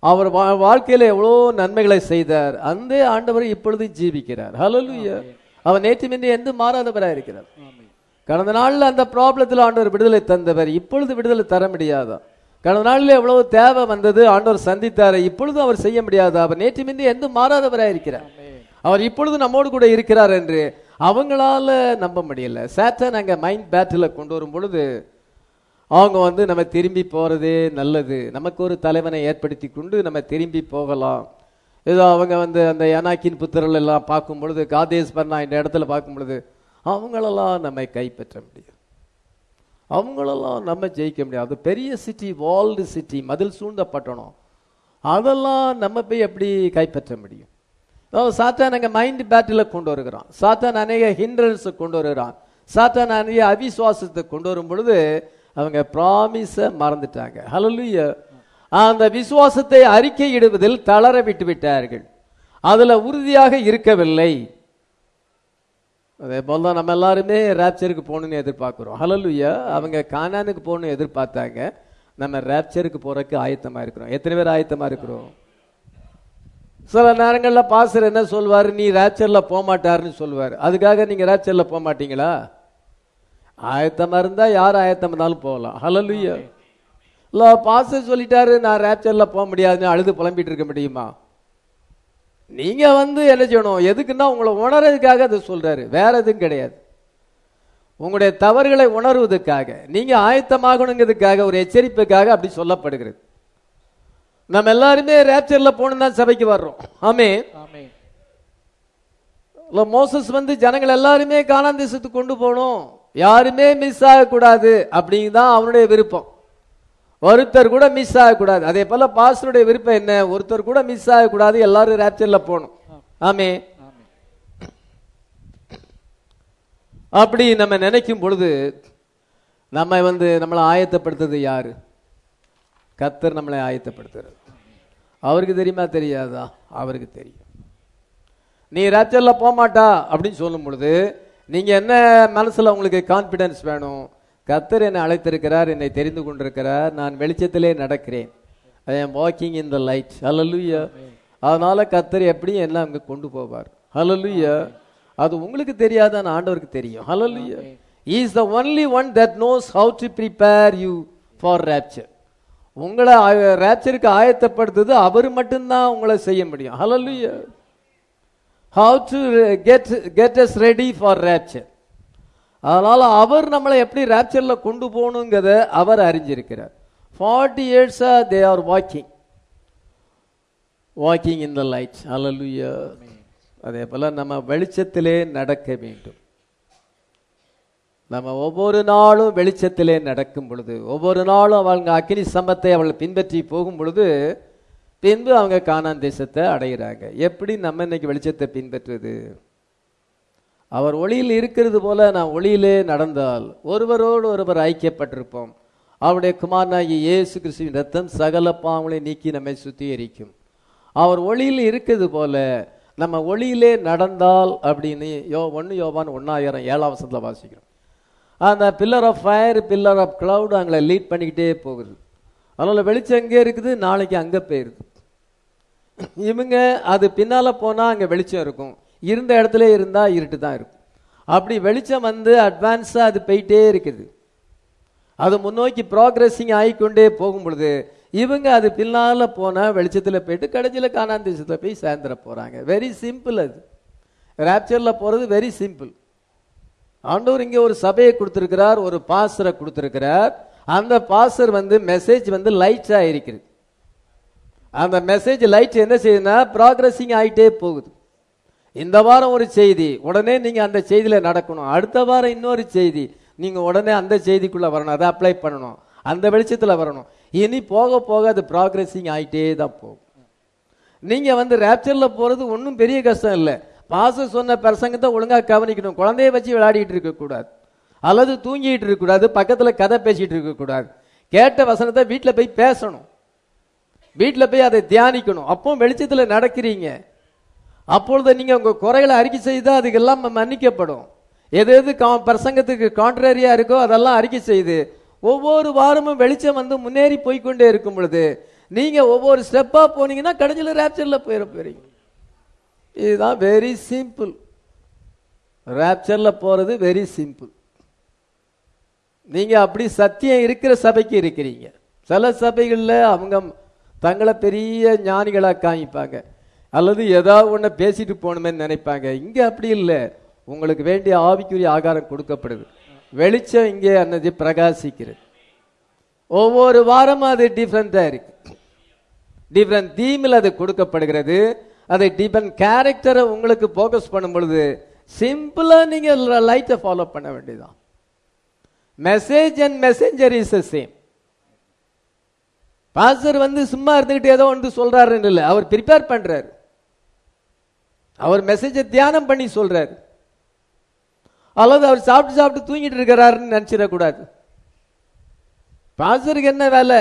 அவர் வா- வாழ்க்கையில எவ்வளோ நன்மைகளை செய்தார் அந்த ஆண்டவர் இப்பொழுது ஜீவிக்கிறார் ஹalleluya அவர் நேற்று முன்னே எந்த மாறாதவராக இருக்கிறார் கடந்த நாள்ல அந்த ப்ராப்ளத்தில் ஆண்டவர் விடுதலை தந்தவர் இப்பொழுது விடுதலை தர முடியாதா கடந்த நாள்ல எவ்வளவு தேவை வந்தது ஆண்டவர் சந்தித்தார் இப்பொழுது அவர் செய்ய முடியாதா அவர் நேற்று முன்னே எந்த மாறாதவராக இருக்கிறார் அவர் இப்பொழுது நம்மோடு கூட இருக்கிறார் என்று அவங்களால நம்ப முடியல சேட்டன் அங்க மைண்ட் பேட்டில் கொண்டு வரும் பொழுது அவங்க வந்து நம்ம திரும்பி போறதே நல்லது நமக்கு ஒரு தலைவனை ஏற்படுத்தி கொண்டு நம்ம திரும்பி போகலாம் ஏதோ அவங்க வந்து அந்த யனாக்கின் புத்திரர்கள் எல்லாம் பார்க்கும் பொழுது காதேஸ் பர்னா இந்த இடத்துல பார்க்கும் பொழுது அவங்களெல்லாம் நம்மை கைப்பற்ற முடியும் அவங்களெல்லாம் நம்ம ஜெயிக்க முடியாது அது பெரிய சிட்டி வால்டு சிட்டி மதில் சூழ்ந்த பட்டணம் அதெல்லாம் நம்ம போய் எப்படி கைப்பற்ற முடியும் அதாவது சாத்தான் அங்கே மைண்ட் பேட்டில் கொண்டு வருகிறான் சாத்தான் அநேக ஹிண்ட்ரன்ஸை கொண்டு வருகிறான் சாத்தான் அநேக அவிசுவாசத்தை கொண்டு வரும் பொழுது அவங்க ப்ராமிஸை மறந்துட்டாங்க ஹalleluya அந்த விசுவாசத்தை அறிக்கையிடுவதில் தளர விட்டு விட்டார்கள் அதுல உறுதியாக இருக்கவில்லை அதே போல தான் நம்ம எல்லாருமே ரேப்சருக்கு போகணும்னு எதிர்பார்க்குறோம் ஹalleluya அவங்க கானானுக்கு போகணும்னு எதிர்பார்த்தாங்க நம்ம ரேப்சருக்கு போறதுக்கு ஆயத்தமா இருக்கிறோம் எத்தனை பேர் ஆயத்தமா இருக்கிறோம் சில நேரங்கள்ல பாஸ்டர் என்ன சொல்வாரு நீ ரேப்சர்ல போக மாட்டாருன்னு சொல்லுவார் அதுக்காக நீங்க ரேப்சர்ல போக மாட்டீங்களா ஆயத்தமா இருந்தா யார் ஆயத்தம் இருந்தாலும் போகலாம் ஹalleluya இல்ல பாஸ்டர் சொல்லிட்டாரு நான் ரேப்சர்ல போக முடியாதுன்னு அழுது புலம்பிட்டு இருக்க முடியுமா நீங்க வந்து என்ன செய்யணும் எதுக்குன்னா உங்களை உணர்றதுக்காக அதை சொல்றாரு வேற எதுவும் கிடையாது உங்களுடைய தவறுகளை உணர்வதற்காக நீங்க ஆயத்தமாகணுங்கிறதுக்காக ஒரு எச்சரிப்புக்காக அப்படி சொல்லப்படுகிறது நம்ம எல்லாருமே ரேப்சர்ல போகணும் தான் சபைக்கு வர்றோம் ஆமே ஆமென் இல்ல, மோசஸ் வந்து ஜனங்கள் எல்லாருமே கானான் தேசத்துக்கு கொண்டு போகணும் யாருமே மிஸ் ஆகக்கூடாது அப்படிங்கிறது தான் அவனுடைய விருப்பம் ஒருத்தர் கூட மிஸ் ஆகக்கூடாது அதே போல பாஸ்டருடைய விருப்பம் என்ன ஒருத்தர் கூட மிஸ் ஆகக்கூடாது எல்லாரும் ரேப்சர்ல போகணும் ஆமே ஆமென் அப்படி நம்ம நினைக்கும் பொழுது நம்ம வந்து நம்மளை ஆயத்தப்படுத்துறது யாரு கத்தர் நம்மளை ஆயத்தப்படுத்துறது அவருக்கு தெரியுமா தெரியாதா அவருக்கு தெரியும் நீ ரேப்சர்ல போக மாட்டா அப்படின்னு சொல்லும் பொழுது நீங்க என்ன மனசுல உங்களுக்கு கான்பிடன்ஸ் வேணும் கத்தர் என்னை அழைத்திருக்கிறார் என்னை தெரிந்து கொண்டிருக்கிறார் நான் வெளிச்சத்திலே நடக்கிறேன் I am walking in the light ஹalleluya அதனால கத்தர் எப்படி என்ன அங்க கொண்டு போவார் ஹalleluya அது உங்களுக்கு தெரியாதான் ஆண்டவருக்கு தெரியும் ஹalleluya he is the only one that knows how to prepare you for rapture உங்களை ரேப்சருக்கு ஆயத்தப்படுத்துறது அவர் மட்டும்தான் உங்களை செய்ய முடியும் ஹalleluya how to get get us ready for rapture அதனால அவர் நம்மளை எப்படி ரேப்சர்ல கொண்டு போகணுங்கிறத அவர் அறிஞ்சிருக்கிறார் ஃபார்ட்டி இயர்ஸா they are walking walking in the light ஹalleluya அதே போல நம்ம வெளிச்சத்திலே நடக்க வேண்டும் நம்ம ஒவ்வொரு நாளும் வெளிச்சத்திலே நடக்கும் பொழுது ஒவ்வொரு நாளும் அவங்க அக்னி சம்பத்தை அவள் பின்பற்றி போகும் பொழுது பின்பு அவங்க கானான் தேசத்தை அடைகிறாங்க எப்படி நம்ம இன்னைக்கு வெளிச்சத்தை பின்பற்றுவது அவர் ஒளியில் இருக்கிறது போல நாம் ஒளியிலே நடந்தால் ஒருவரோடு ஒருவர் ஐக்கியப்பட்டிருப்போம் அவருடைய குமாரனாகிய இயேசு கிறிஸ்துவின் ரத்தம் சகல பாவங்களை நீக்கி நம்மை சுத்திகரிக்கும் அவர் ஒளியில் இருக்கிறது போல நம்ம ஒளியிலே நடந்தால் அப்படின்னு யோ ஒன்று யோவான் ஒன்னாயிரம் ஏழாம் வசனத்தில் வாசிக்கிறோம் அந்த pillar of fire pillar of cloud அங்களை லீட் பண்ணிக்கிட்டே போகுது அதனால வெளிச்சம் எங்கே இருக்குது நாளைக்கு அங்கே போயிருது இவங்க அது பின்னால போனா அங்க வெளிச்சம் இருக்கும் இருந்த இடத்துல இருந்தா இருட்டு தான் இருக்கும் அப்படி வெளிச்சம் வந்து அட்வான்ஸா அது போயிட்டே இருக்குது அது முன்னோக்கி ப்ராக்ரஸிங் ஆகிக்கொண்டே போகும் பொழுது இவங்க அது பின்னால போனா வெளிச்சத்துல போயிட்டு கடைசியில காணாந்த தேசத்துல போய் சேர்ந்துட போறாங்க வெரி சிம்பிள் அது ரேப்சர்ல போறது வெரி சிம்பிள் ஆண்டவர் இங்க ஒரு சபையை கொடுத்திருக்கிறார் ஒரு பாசரை கொடுத்திருக்கிறார் அந்த பாசர் வந்து மெசேஜ் வந்து லைட்ஸா இருக்கிறது அந்த மெசேஜ் லைட் என்ன செய்யுதுன்னா ப்ராக்ரஸிங் ஆகிட்டே போகுது இந்த வாரம் ஒரு செய்தி உடனே நீங்க அந்த செய்தியில நடக்கணும் அடுத்த வாரம் இன்னொரு செய்தி நீங்க உடனே அந்த செய்திக்குள்ள வரணும் அதை அப்ளை பண்ணணும் அந்த வெளிச்சத்துல வரணும் இனி போக போக அது ப்ராக்ரஸிங் ஆகிட்டே தான் போகும் நீங்க வந்து ரேப்சர்ல போறது ஒன்றும் பெரிய கஷ்டம் இல்லை பாச சொன்ன பிரசங்கத்தை ஒழுங்கா கவனிக்கணும் குழந்தைய வச்சு விளையாடிட்டு இருக்க கூடாது அல்லது தூங்கிட்டு இருக்க கூடாது பக்கத்துல கதை பேசிட்டு இருக்க கூடாது கேட்ட வசனத்தை வீட்டுல போய் பேசணும் வீட்டில் போய் அதை தியானிக்கணும் அப்போ வெளிச்சத்தில் நடக்கிறீங்க அப்பொழுது நீங்க உங்க குறைகளை அறிக்கை செய்தா அதுக்கெல்லாம் மன்னிக்கப்படும் எது எது கா- பிரசங்கத்துக்கு கான்ட்ரரியா இருக்கோ அதெல்லாம் அறிக்கை செய்து ஒவ்வொரு வாரமும் வெளிச்சம் வந்து முன்னேறி போய்க்கொண்டே இருக்கும் பொழுது நீங்க ஒவ்வொரு ஸ்டெப்பா போனீங்கன்னா கடைசியில் ரேப்சர்ல போயிட போறீங்க இதுதான் வெரி சிம்பிள் ரேப்சர்ல போறது வெரி சிம்பிள் நீங்க அப்படி சத்தியம் இருக்கிற சபைக்கு இருக்கிறீங்க சில சபைகள்ல அவங்க தங்களை பெரிய ஞானிகளா காமிப்பாங்க அல்லது ஏதாவது ஒண்ண பேசிட்டு போகணுமேன்னு நினைப்பாங்க இங்க அப்படி இல்லை உங்களுக்கு வேண்டிய ஆவிக்குரிய ஆகாரம் கொடுக்கப்படுது வெளிச்சம் இங்கே அன்னது பிரகாசிக்கிறது ஒவ்வொரு வாரமும் அது டிஃப்ரெண்டா இருக்கு டிஃப்ரெண்ட் தீமில் அது கொடுக்கப்படுகிறது அதை டிஃப்ரெண்ட் கேரக்டரை உங்களுக்கு ஃபோக்கஸ் பண்ணும் பொழுது சிம்பிளா நீங்க லைட்டை ஃபாலோ பண்ண வேண்டியதுதான் message and messenger is same pastor வந்து சும்மா இருந்துகிட்டு ஏதோ ஒன்று சொல்றாருன்னு இல்லை அவர் ப்ரிப்பேர் பண்றாரு அவர் மெசேஜை தியானம் பண்ணி சொல்றாரு அல்லது அவர் சாப்பிட்டு சாப்பிட்டு தூங்கிட்டு இருக்கிறாருன்னு நினைச்சிடக்கூடாது பாஸ்டருக்கு என்ன வேலை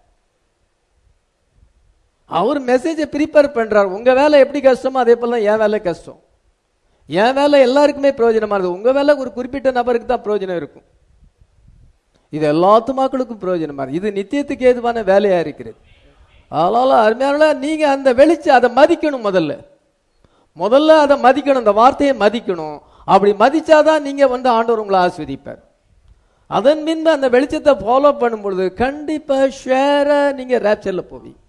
அவர் மெசேஜை ப்ரிப்பேர் பண்றார் உங்க வேலை எப்படி கஷ்டமோ அதே போல தான் என் வேலை கஷ்டம் என் வேலை எல்லாருக்குமே பிரயோஜனமானது உங்க வேலை ஒரு குறிப்பிட்ட நபருக்கு தான் பிரயோஜனம் இருக்கும் இது எல்லாத்து மக்களுக்கும் பிரயோஜனமா இருக்கு இது நித்தியத்துக்கு ஏதுவான வேலையா இருக்கிறது அதனால அருமையான நீங்க அந்த வெளிச்சம் அதை மதிக்கணும் முதல்ல முதல்ல அதை மதிக்கணும் அந்த வார்த்தையை மதிக்கணும் அப்படி மதிச்சாதான் நீங்க வந்து ஆண்டவர் உங்களை ஆஸ்வதிப்பார் அதன் பின்பு அந்த வெளிச்சத்தை ஃபாலோ பண்ணும் பொழுது கண்டிப்பா ஷேரா நீங்க ரேப்சர்ல போவீங்க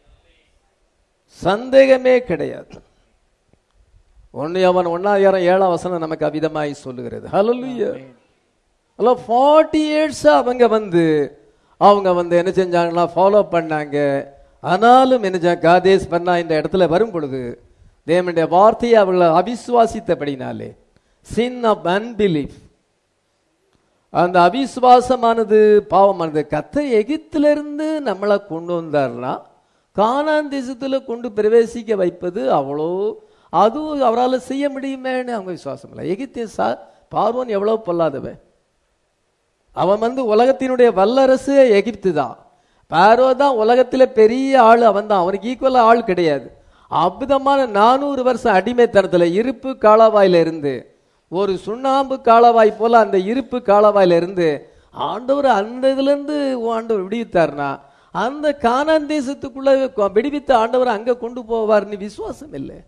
சந்தேகமே கிடையாது ஒன்னு அவன் ஒன்னாயிரம் ஏழாம் வசனம் நமக்கு அவிதமாய் சொல்லுகிறது ஹalleluya அல்ல ஃபார்ட்டி இயர்ஸ் அவங்க வந்து அவங்க வந்து என்ன செஞ்சாங்கன்னா ஃபாலோ பண்ணாங்க ஆனாலும் என்ன செஞ்சாங்க காதேஸ் பண்ணா இந்த இடத்துல வரும் பொழுது தேவனுடைய வார்த்தையை அவர்களை அவிசுவாசித்தபடினாலே சின் ஆஃப் அன்பிலீஃப் அந்த அவிசுவாசமானது பாவமானது கத்த எகிப்திலிருந்து நம்மளை கொண்டு வந்தார்னா கானான் தேசத்துல கொண்டு பிரவேசிக்க வைப்பது அவ்வளோ அதுவும் அவரால் செய்ய முடியுமேன்னு அவங்க விசுவாசம் இல்லை எகிப்திய சா பார்வோன் எவ்வளவு பொல்லாதவன் அவன் வந்து உலகத்தினுடைய வல்லரசு எகிப்து தான் பாரோ தான் உலகத்துல பெரிய ஆள் அவன் தான் அவனுக்கு ஈக்குவலா ஆள் கிடையாது அற்புதமான நானூறு வருஷம் அடிமைத்தனத்துல இருப்பு காலவாயில இருந்து ஒரு சுண்ணாம்பு காலவாய் போல அந்த இருப்பு காலவாயில இருந்து ஆண்டவர் அந்த இதுல இருந்து ஆண்டவர் விடுவித்தார்னா அந்த கானான் தேசத்துக்குள்ள விடுவித்த ஆண்டவர் அங்க கொண்டு போவார்னு விசுவாசம் இல்லை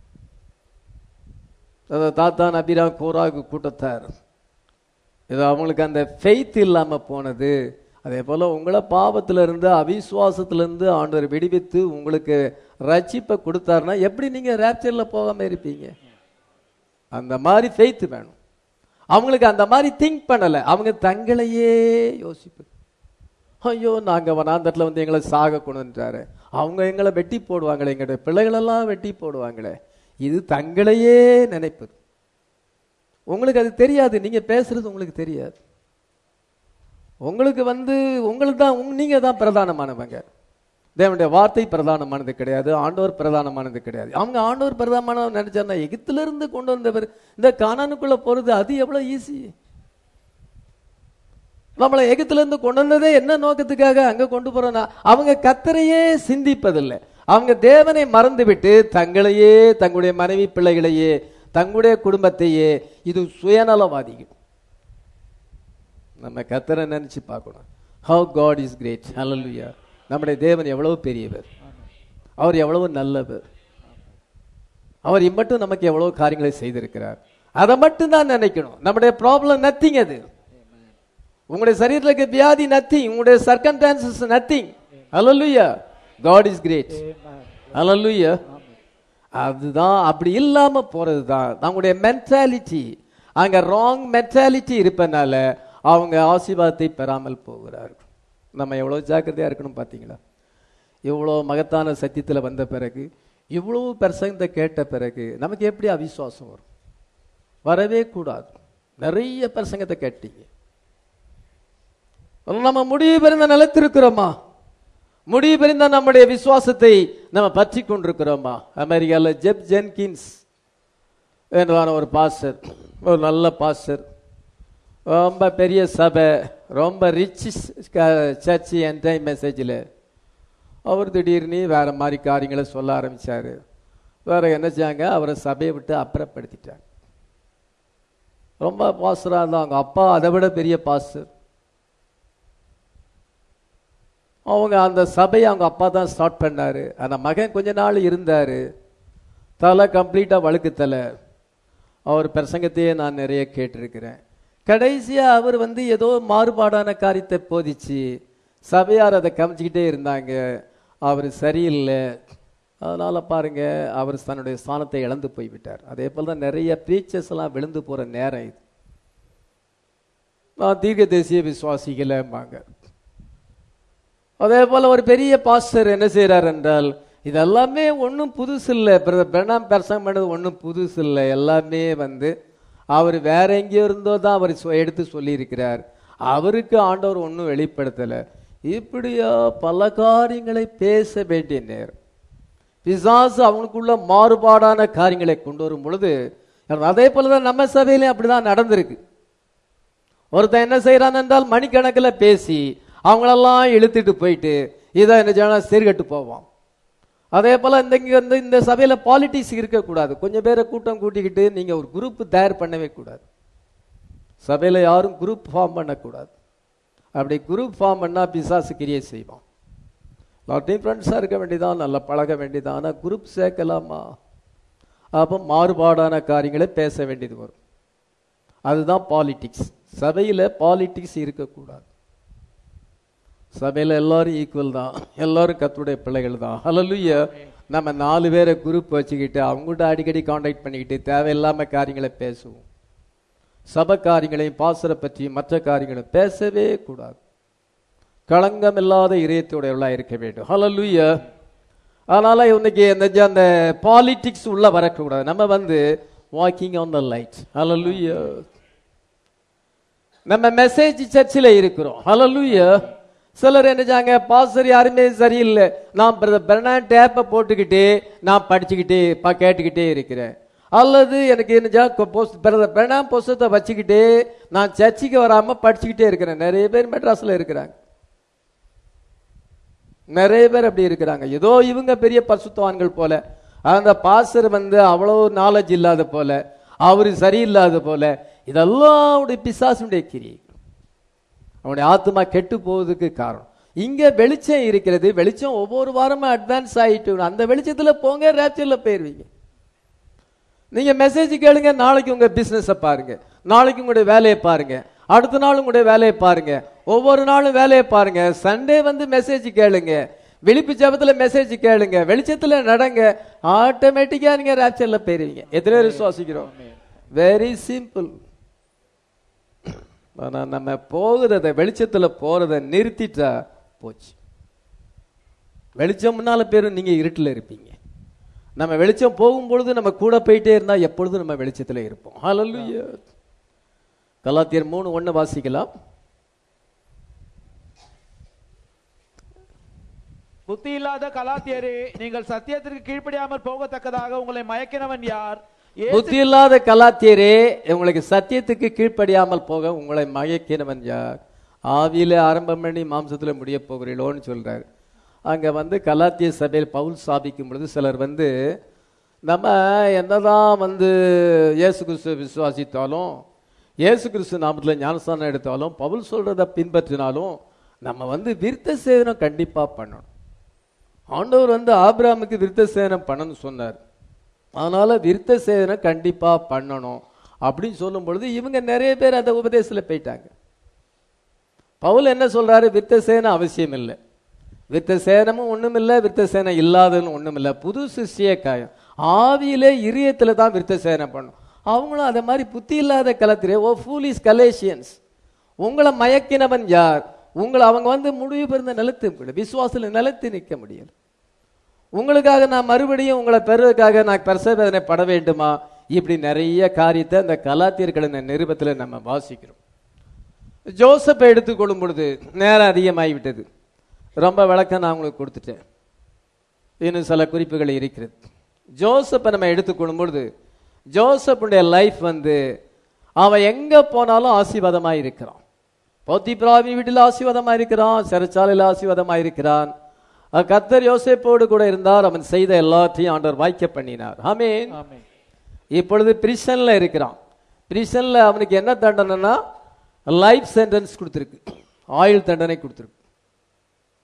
அதாவது தாத்தான் அபிராம் கோராகு கூட்டத்தார் இது அவங்களுக்கு அந்த ஃபெய்த் இல்லாம போனது அதே போல உங்களை பாவத்துல இருந்து அவிசுவாசத்துல இருந்து ஆண்டவர் விடுவித்து உங்களுக்கு ரட்சிப்பை கொடுத்தாருன்னா எப்படி நீங்க ரேப்சர்ல போகாம இருப்பீங்க அந்த மாதிரி ஃபெய்த் வேணும் அவங்களுக்கு அந்த மாதிரி திங்க் பண்ணல அவங்க தங்களையே யோசிப்பது ஐயோ நாங்க வனாந்தரத்துல வந்து எங்களை சாக கொண்டுன்றாரு அவங்க எங்களை வெட்டி போடுவாங்களே எங்களுடைய பிள்ளைகளெல்லாம் வெட்டி போடுவாங்களே இது தங்களையே நினைப்பது உங்களுக்கு அது தெரியாது நீங்க பேசுறது உங்களுக்கு தெரியாது உங்களுக்கு வந்து உங்களுக்கு தான் உங்க- நீங்க தான் பிரதானமானவங்க தேவனுடைய வார்த்தை பிரதானமானது கிடையாது ஆண்டவர் பிரதானமானது கிடையாது அவங்க ஆண்டவர் பிரதானமானவர் நினைச்சாருன்னா எகிப்துல இருந்து கொண்டு வந்தவர் இந்த கானானுக்குள்ள போறது அது எவ்வளவு ஈஸி நம்மளை எகிப்துல இருந்து கொண்டு வந்ததே என்ன நோக்கத்துக்காக அங்க கொண்டு போறோம்னா அவங்க கத்தரையே சிந்திப்பதில்லை அவங்க தேவனை மறந்துவிட்டு தங்களையே தங்களுடைய மனைவி பிள்ளைகளையே தங்களுடைய குடும்பத்தையே இது சுயநலவாதிகள் நம்ம கத்தரை நினைச்சு பார்க்கணும் ஹவ் காட் இஸ் கிரேட் ஹalleluya நம்முடைய தேவன் எவ்வளவு பெரியவர் அவர் எவ்வளவு நல்லவர் அவர் இம்மட்டும் நமக்கு எவ்வளவு காரியங்களை செய்திருக்கிறார் அதை மட்டும் தான் நினைக்கணும் நம்முடைய ப்ராப்ளம் நத்திங் அது உங்களுடைய சரீரத்தில் இருக்க வியாதி நத்திங் உங்களுடைய சர்க்கம்டான்சஸ் நத்திங் ஹalleluya காட் இஸ் கிரேட் ஹalleluya அதுதான் அப்படி இல்லாம போறது தான் நம்முடைய மென்டாலிட்டி அங்க ராங் மென்டாலிட்டி இருப்பனால அவங்க ஆசீர்வாதத்தை பெறாமல் போகிறார்கள் நம்ம எவ்வளவு ஜாக்கிரதையா இருக்கணும் பாத்தீங்களா இவ்வளோ மகத்தான சத்தியத்துல வந்த பிறகு இவ்வளவு பிரசங்கத்தை கேட்ட பிறகு நமக்கு எப்படி அவிசுவாசம் வரும் வரவே கூடாது நிறைய பிரசங்கத்தை கேட்டீங்க நம்ம முடிவு பெருந்த நிலைத்திருக்கிறோமா முடிவு பெருந்த நம்முடைய விசுவாசத்தை நம்ம பற்றி கொண்டிருக்கிறோமா அமெரிக்காவில் ஜெப் ஜென்கின்ஸ் என்றான ஒரு பாஸ்டர் ஒரு நல்ல பாஸ்டர் ரொம்ப பெரிய சபை ரொம்ப ரிச் சர்ச் என் டைம் மெசேஜில் அவர் திடீர்னு வேற மாதிரி காரியங்களை சொல்ல ஆரம்பிச்சாரு வேற என்ன செஞ்சாங்க அவரை சபையை விட்டு அப்புறப்படுத்திட்டாங்க ரொம்ப பாஸ்டராக இருந்தாங்க அப்பா அதை விட பெரிய பாஸ்டர் அவங்க அந்த சபையை அவங்க அப்பா தான் ஸ்டார்ட் பண்ணாரு அந்த மகன் கொஞ்ச நாள் இருந்தாரு தலை கம்ப்ளீட்டா வழுக்கு தலை அவர் பிரசங்கத்தையே நான் நிறைய கேட்டிருக்கிறேன் கடைசியா அவர் வந்து ஏதோ மாறுபாடான காரியத்தை போதிச்சு சபையார் அதை கவனிச்சுக்கிட்டே இருந்தாங்க அவர் சரியில்லை அதனால பாருங்க அவர் தன்னுடைய ஸ்தானத்தை இழந்து போய்விட்டார் அதே போல தான் நிறைய பிரீச்சர்ஸ் எல்லாம் விழுந்து போற நேரம் இது நான் தீர்க்க தேசிய விசுவாசிகளேம்பாங்க அதே போல ஒரு பெரிய பாஸ்டர் என்ன செய்றார் என்றால் இதெல்லாமே ஒன்றும் புதுசு இல்லை பிரணாம் பிரசங்கம் பண்ணது ஒன்றும் புதுசு இல்லை எல்லாமே வந்து அவர் வேற எங்கேயோ இருந்தோ தான் அவர் சொ- எடுத்து சொல்லியிருக்கிறார் அவருக்கு ஆண்டவர் ஒன்றும் வெளிப்படுத்தலை இப்படியா பல காரியங்களை பேச வேண்டிய நேரம் பிசாசு அவனுக்குள்ள மாறுபாடான காரியங்களை கொண்டு வரும் பொழுது அதே போல தான் நம்ம சபையிலையும் அப்படிதான் நடந்திருக்கு ஒருத்தன் என்ன செய்யறான் என்றால் மணிக்கணக்கில் பேசி அவங்களெல்லாம் இழுத்துட்டு போயிட்டு இதை என்ன செய்யணும் சீர்கட்டு போவான் அதே போல இந்த இங்க வந்து இந்த சபையில பாலிட்டிக்ஸ் இருக்கக்கூடாது கொஞ்சம் பேரை கூட்டம் கூட்டிக்கிட்டு நீங்க ஒரு குரூப் தயார் பண்ணவே கூடாது சபையில யாரும் குரூப் ஃபார்ம் பண்ணக்கூடாது அப்படி குரூப் ஃபார்ம் பண்ணா பிசாசு கிரியை செய்வான் எல்லாத்தையும் ஃப்ரெண்ட்ஸாக இருக்க வேண்டியதான் நல்லா பழக வேண்டியதான் ஆனால் குரூப் சேர்க்கலாமா அப்போ மாறுபாடான காரியங்களை பேச வேண்டியது வரும் அதுதான் பாலிடிக்ஸ் சபையில் பாலிடிக்ஸ் இருக்கக்கூடாது சபையில் எல்லாரும் ஈக்குவல் தான் எல்லாரும் கத்துடைய பிள்ளைகள் தான் ஹalleluya நம்ம நாலு பேரை குரூப் வச்சுக்கிட்டு அவங்கள்ட்ட அடிக்கடி காண்டாக்ட் பண்ணிக்கிட்டு தேவையில்லாம காரியங்களை பேசுவோம் சபை காரியங்களையும் பாசரை பற்றியும் மற்ற காரியங்களையும் பேசவே கூடாது களங்கம் இல்லாத இதயத்தோடையவளா இருக்க வேண்டும் ஹalleluya அதனால இன்னைக்கு இந்த ஜ- அந்த பாலிடிக்ஸ் உள்ள வரக்கூடாது நம்ம வந்து வாக்கிங் ஆன் த லைட் ஹalleluya நம்ம மெசேஜ் சர்ச்சில் இருக்கிறோம் ஹalleluya சிலர் என்னச்சாங்க பாஸ்டர் யாருமே சரியில்லை நான் பெர்னான் டேப்பை போட்டுக்கிட்டே நான் படிச்சுக்கிட்டே ப- கேட்டுக்கிட்டே இருக்கிறேன் அல்லது எனக்கு என்னச்சா பெர்னான் புஸ்தத்தை வச்சுக்கிட்டே நான் சர்ச்சுக்கு வராம படிச்சுக்கிட்டே இருக்கிறேன் நிறைய பேர் மெட்ராஸ்ல இருக்கிறாங்க நிறைய பேர் அப்படி இருக்கிறாங்க ஏதோ இவங்க பெரிய பசுத்தவான்கள் போல அந்த பாஸ்டர் வந்து அவ்வளவு நாலேஜ் இல்லாத போல அவரு சரியில்லாத போல இதெல்லாம் அவருடைய பிசாசுடைய கிரியை அவனுடைய ஆத்மா கெட்டு போவதுக்கு காரணம் இங்க வெளிச்சம் இருக்கிறது வெளிச்சம் ஒவ்வொரு வாரமும் அட்வான்ஸ் ஆயிட்டு அந்த வெளிச்சத்துல போங்க ரேப்சர்ல போயிருவீங்க நீங்க மெசேஜ் கேளுங்க நாளைக்கு உங்க பிசினஸ பாருங்க நாளைக்கு உங்களுடைய வேலையை பாருங்க அடுத்த நாள் உங்களுடைய வேலையை பாருங்க ஒவ்வொரு நாளும் வேலையை பாருங்க சண்டே வந்து மெசேஜ் கேளுங்க விழிப்பு ஜபத்துல மெசேஜ் கேளுங்க வெளிச்சத்துல நடங்க ஆட்டோமேட்டிக்கா நீங்க ரேப்சர்ல போயிருவீங்க எத்தனை பேர் விசுவாசிக்கிறோம் வெரி சிம்பிள் ஆனா நம்ம போகிறத வெளிச்சத்துல போறத நிறுத்திட்டா போச்சு வெளிச்சம் முன்னால பேரும் நீங்க இருட்டுல இருப்பீங்க நம்ம வெளிச்சம் போகும் பொழுது நம்ம கூட போயிட்டே இருந்தா எப்பொழுதும் நம்ம வெளிச்சத்துல இருப்போம் ஹalleluya கலாத்தியர் மூணு ஒண்ணு வாசிக்கலாம் புத்தி இல்லாத கலாத்தியரே நீங்கள் சத்தியத்திற்கு கீழ்ப்படியாமல் போகத்தக்கதாக உங்களை மயக்கினவன் யார் இயேசு- புத்தி இல்லாத கலாத்தியரே உங்களுக்கு சத்தியத்துக்கு கீழ்ப்படியாமல் போக உங்களை மயக்கினவன் யார் ஆவியில ஆரம்பம் பண்ணி மாம்சத்துல முடிய போகிறீங்களோன்னு சொல்றாரு அங்க வந்து கலாத்திய சபையில் பவுல் ஸ்தாபிக்கும் பொழுது சிலர் வந்து நம்ம என்னதான் வந்து இயேசு கிறிஸ்து விசுவாசித்தாலும் இயேசு கிறிஸ்து நாமத்துல ஞானஸ்தானம் எடுத்தாலும் பவுல் சொல்றத பின்பற்றினாலும் நம்ம வந்து விருத்த சேதனம் கண்டிப்பா பண்ணணும் ஆண்டவர் வந்து ஆபிரகாமுக்கு விருத்த சேதனம் பண்ணணும்னு சொன்னார் அதனால விருத்த சேதனம் கண்டிப்பா பண்ணணும் அப்படின்னு சொல்லும் பொழுது இவங்க நிறைய பேர் அந்த உபதேசத்துல போயிட்டாங்க பவுல் என்ன சொல்றாரு விருத்த சேனம் அவசியம் இல்லை விருத்த சேனமும் ஒண்ணும் இல்லை விருத்த சேனம் இல்லாததுன்னு ஒண்ணும் இல்லை புது சிருஷ்டிய காயம் ஆவியிலே இரியத்துல தான் விருத்த சேனம் பண்ணும் அவங்களும் அதே மாதிரி புத்தி இல்லாத களத்திலே ஓ ஃபூலிஸ் கலேஷியன்ஸ் உங்களை மயக்கினவன் யார் உங்களை அவங்க வந்து முடிவு பெருந்த நிலத்து விசுவாசத்தில் நிலத்து நிற்க முடியல உங்களுக்காக நான் மறுபடியும் உங்களை பெறுவதற்காக நான் பரிசவேதனை பட வேண்டுமா இப்படி நிறைய காரியத்தை அந்த கலாத்தியர்களின் நிருபத்தில் நம்ம வாசிக்கிறோம் ஜோசப்பை எடுத்துக்கொள்ளும் பொழுது நேரம் அதிகமாகிவிட்டது ரொம்ப விளக்கம் நான் உங்களுக்கு கொடுத்துட்டேன் இன்னும் சில குறிப்புகள் இருக்கிறது ஜோசப்பை நம்ம எடுத்துக்கொள்ளும் பொழுது ஜோசப்புடைய லைஃப் வந்து அவன் எங்க போனாலும் ஆசீர்வாதமாக இருக்கிறான் போத்திபிராவி வீட்டில் ஆசீர்வாதமாக இருக்கிறான் சிறைச்சாலையில் ஆசீர்வாதமாக இருக்கிறான் அஹ் கர்த்தர் யோசேப்போடு கூட இருந்தார் அவன் செய்த எல்லாத்தையும் ஆண்டவர் வாய்க்க பண்ணினார் ஆமென் ஆமென். இப்பொழுது பிரிசன்ல இருக்கிறான் பிரிசன்ல அவனுக்கு என்ன தண்டனைனா லைஃப் சென்டென்ஸ் கொடுத்துருக்கு ஆயுள் தண்டனை கொடுத்துருக்கு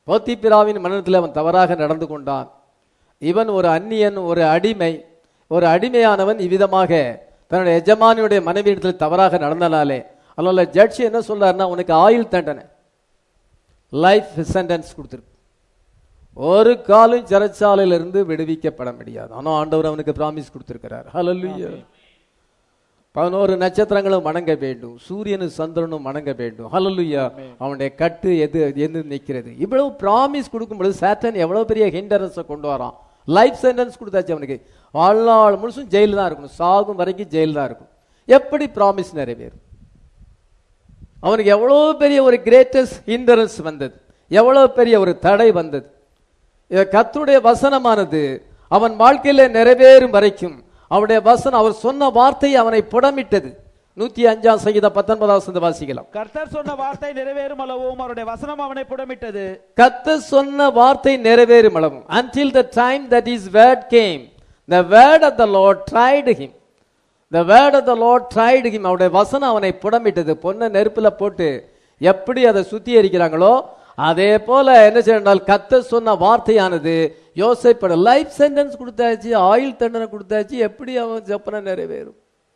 போத்திப்பிராவின் மனத்தில் அவன் தவறாக நடந்து கொண்டான் இவன் ஒரு அந்நியன் ஒரு அடிமை ஒரு அடிமையானவன் இவ்விதமாக தன்னுடைய எஜமானியுடைய மனைவியிடத்தில் தவறாக நடந்தனாலே அதனால ஜட்ஜ் என்ன சொல்றாருன்னா உனக்கு ஆயுள் தண்டனை லைஃப் சென்டென்ஸ் கொடுத்துருக்கு ஒரு காலும் சிறைச்சாலையிலிருந்து விடுவிக்கப்பட முடியாது ஆனா ஆண்டவர் அவனுக்கு பிராமிஸ் கொடுத்திருக்கிறார் ஹalleluya பதினோரு நட்சத்திரங்களும் வணங்க வேண்டும் சூரியனும் சந்திரனும் வணங்க வேண்டும் ஹalleluya அவனுடைய கட்டு எது எது நிற்கிறது இவ்வளவு பிராமிஸ் கொடுக்கும்பொழுது சாட்டன் எவ்வளவு பெரிய ஹிண்டரன்ஸை கொண்டு வரான் லைஃப் சென்டென்ஸ் கொடுத்தாச்சு அவனுக்கு வாழ்நாள் முழுசும் ஜெயில தான் இருக்கணும் சாகும் வரைக்கும் ஜெயில தான் இருக்கும் எப்படி பிராமிஸ் நிறைவேறும் அவனுக்கு எவ்வளவு பெரிய ஒரு கிரேட்டஸ்ட் ஹிண்டரன்ஸ் வந்தது எவ்வளவு பெரிய ஒரு தடை வந்தது இத கர்த்தருடைய வசனமானது அவன் வாழ்க்கையில நிறைவேறும் வரைக்கும் அவருடைய வசனம் அவர் சொன்ன வார்த்தை அவனை புடமிட்டது நூத்தி அஞ்சாம் சங்கீத பத்தொன்பதாம் சந்த வாசிக்கலாம் கர்த்தர் சொன்ன வார்த்தை நிறைவேறும் அளவும் அவருடைய வசனம் அவனை புடமிட்டது கர்த்தர் சொன்ன வார்த்தை நிறைவேறும் அளவும் until the time that his word came the word of the lord tried him the word of the lord tried him அவருடைய வசனம் அவனை புடமிட்டது பொண்ணை நெருப்புல போட்டு எப்படி அதை சுத்திகரிக்கிறாங்களோ அதே போல என்ன செய்யறால் கர்த்தர் சொன்ன வார்த்தையானது யோசிப்பட லைஃப் சென்டென்ஸ் கொடுத்தாச்சு ஆயுள் தண்டனை கொடுத்தாச்சு எப்படி அவன் ஜப்பனை நிறைவேறும்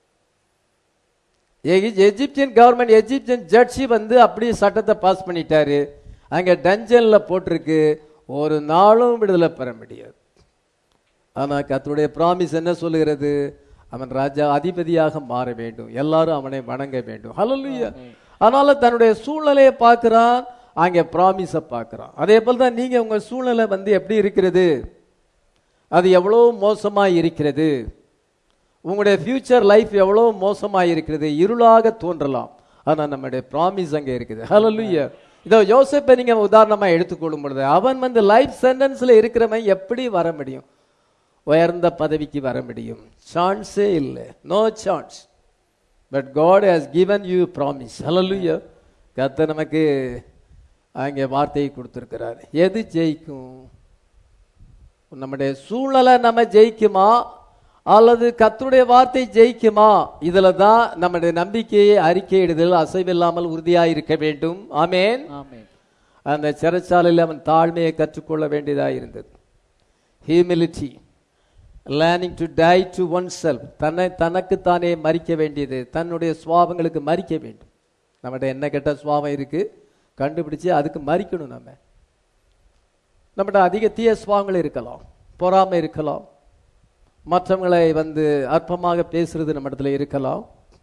எகி- எஜிப்தியன் கவர்மெண்ட் எஜிப்தியன் ஜட்ஜி வந்து அப்படியே சட்டத்தை பாஸ் பண்ணிட்டாரு அங்க டஞ்சன்ல போட்டிருக்கு ஒரு நாளும் விடுதலை பெற முடியாது ஆனா கர்த்தருடைய பிராமிஸ் என்ன சொல்லுகிறது அவன் ராஜா அதிபதியாக மாற வேண்டும் எல்லாரும் அவனை வணங்க வேண்டும் ஹalleluya அதனால தன்னுடைய சூழ்நிலையை பார்க்கிறான் அங்க பிராமிஸை பார்க்கிறான் அதே போல தான் நீங்க உங்க சூழ்நிலை வந்து எப்படி இருக்கிறது அது எவ்வளவு மோசமா இருக்கிறது உங்களுடைய ஃபியூச்சர் லைஃப் எவ்வளவு மோசமா இருக்கிறது இருளாக தோன்றலாம் ஆனா நம்முடைய ப்ராமிஸ் அங்க இருக்குது ஹalleluya இதோ யோசேப்பை நீங்க உதாரணமா எடுத்துக்கொள்ளும் பொழுது அவன் வந்து லைஃப் சென்டென்ஸ்ல இருக்கிறவன் எப்படி வர முடியும் உயர்ந்த பதவிக்கு வர முடியும் சான்ஸே இல்லை no chance but God has given you promise ஹalleluya கர்த்தர் நமக்கு அங்கே வார்த்தையை கொடுத்திருக்கிறார் எது ஜெயிக்கும் நம்முடைய சூழ்நிலை நம்ம ஜெயிக்குமா அல்லது கர்த்தருடைய வார்த்தை ஜெயிக்குமா இதுல தான் நம்முடைய நம்பிக்கையை அறிக்கையிடுதல் அசைவில்லாமல் உறுதியாக இருக்க வேண்டும் ஆமென் ஆமென் அந்த சிறைச்சாலையில் அவன் தாழ்மையை கற்றுக்கொள்ள வேண்டியதாக இருந்தது humility learning to die to oneself தன்னை தனக்குத்தானே மறிக்க வேண்டியது தன்னுடைய சுவாபங்களுக்கு மறிக்க வேண்டும் நம்மகிட்ட என்ன கெட்ட சுவாபம் இருக்கு கண்டுபிடிச்சு அதுக்கு மறிக்கணும் நம்ம நம்மகிட்ட அதிக தீய சுவாபங்கள் இருக்கலாம் பொறாமை இருக்கலாம் மற்றவங்களை வந்து அற்பமாக பேசுறது நம்ம இடத்துல இருக்கலாம்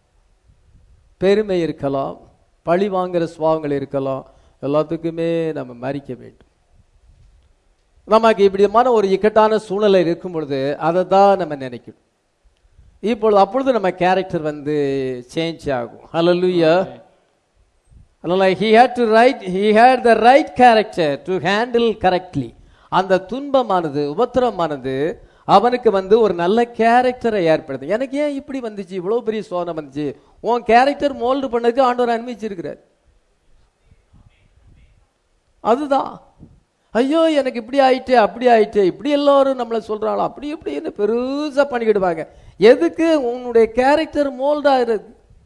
பெருமை இருக்கலாம் பழி வாங்குற சுவாபங்கள் இருக்கலாம் எல்லாத்துக்குமே நம்ம மறிக்க வேண்டும் நமக்கு இப்படிமான ஒரு இக்கட்டான சூழ்நிலை இருக்கும் பொழுது அதை தான் நம்ம நினைக்கணும் இப்பொழுது அப்பொழுது நம்ம கேரக்டர் வந்து சேஞ்ச் ஆகும் ஹalleluya அதனால he had to write he had the right character to handle correctly அந்த துன்பமானது உபத்திரமானது அவனுக்கு வந்து ஒரு நல்ல கேரக்டரை ஏற்படுது எனக்கு ஏன் இப்படி வந்துச்சு இவ்வளவு பெரிய சோதனை வந்துச்சு உன் கேரக்டர் மோல்டு பண்ணதுக்கு ஆண்டவர் அனுமதிச்சிருக்கிறார் அதுதான் ஐயோ எனக்கு இப்படி ஆயிட்டே அப்படி ஆயிட்டே இப்படி எல்லாரும் நம்மளை சொல்றாங்களா அப்படி இப்படின்னு பெருசா பண்ணிக்கிடுவாங்க எதுக்கு உன்னுடைய கேரக்டர் மோல்ட் ஆகுறது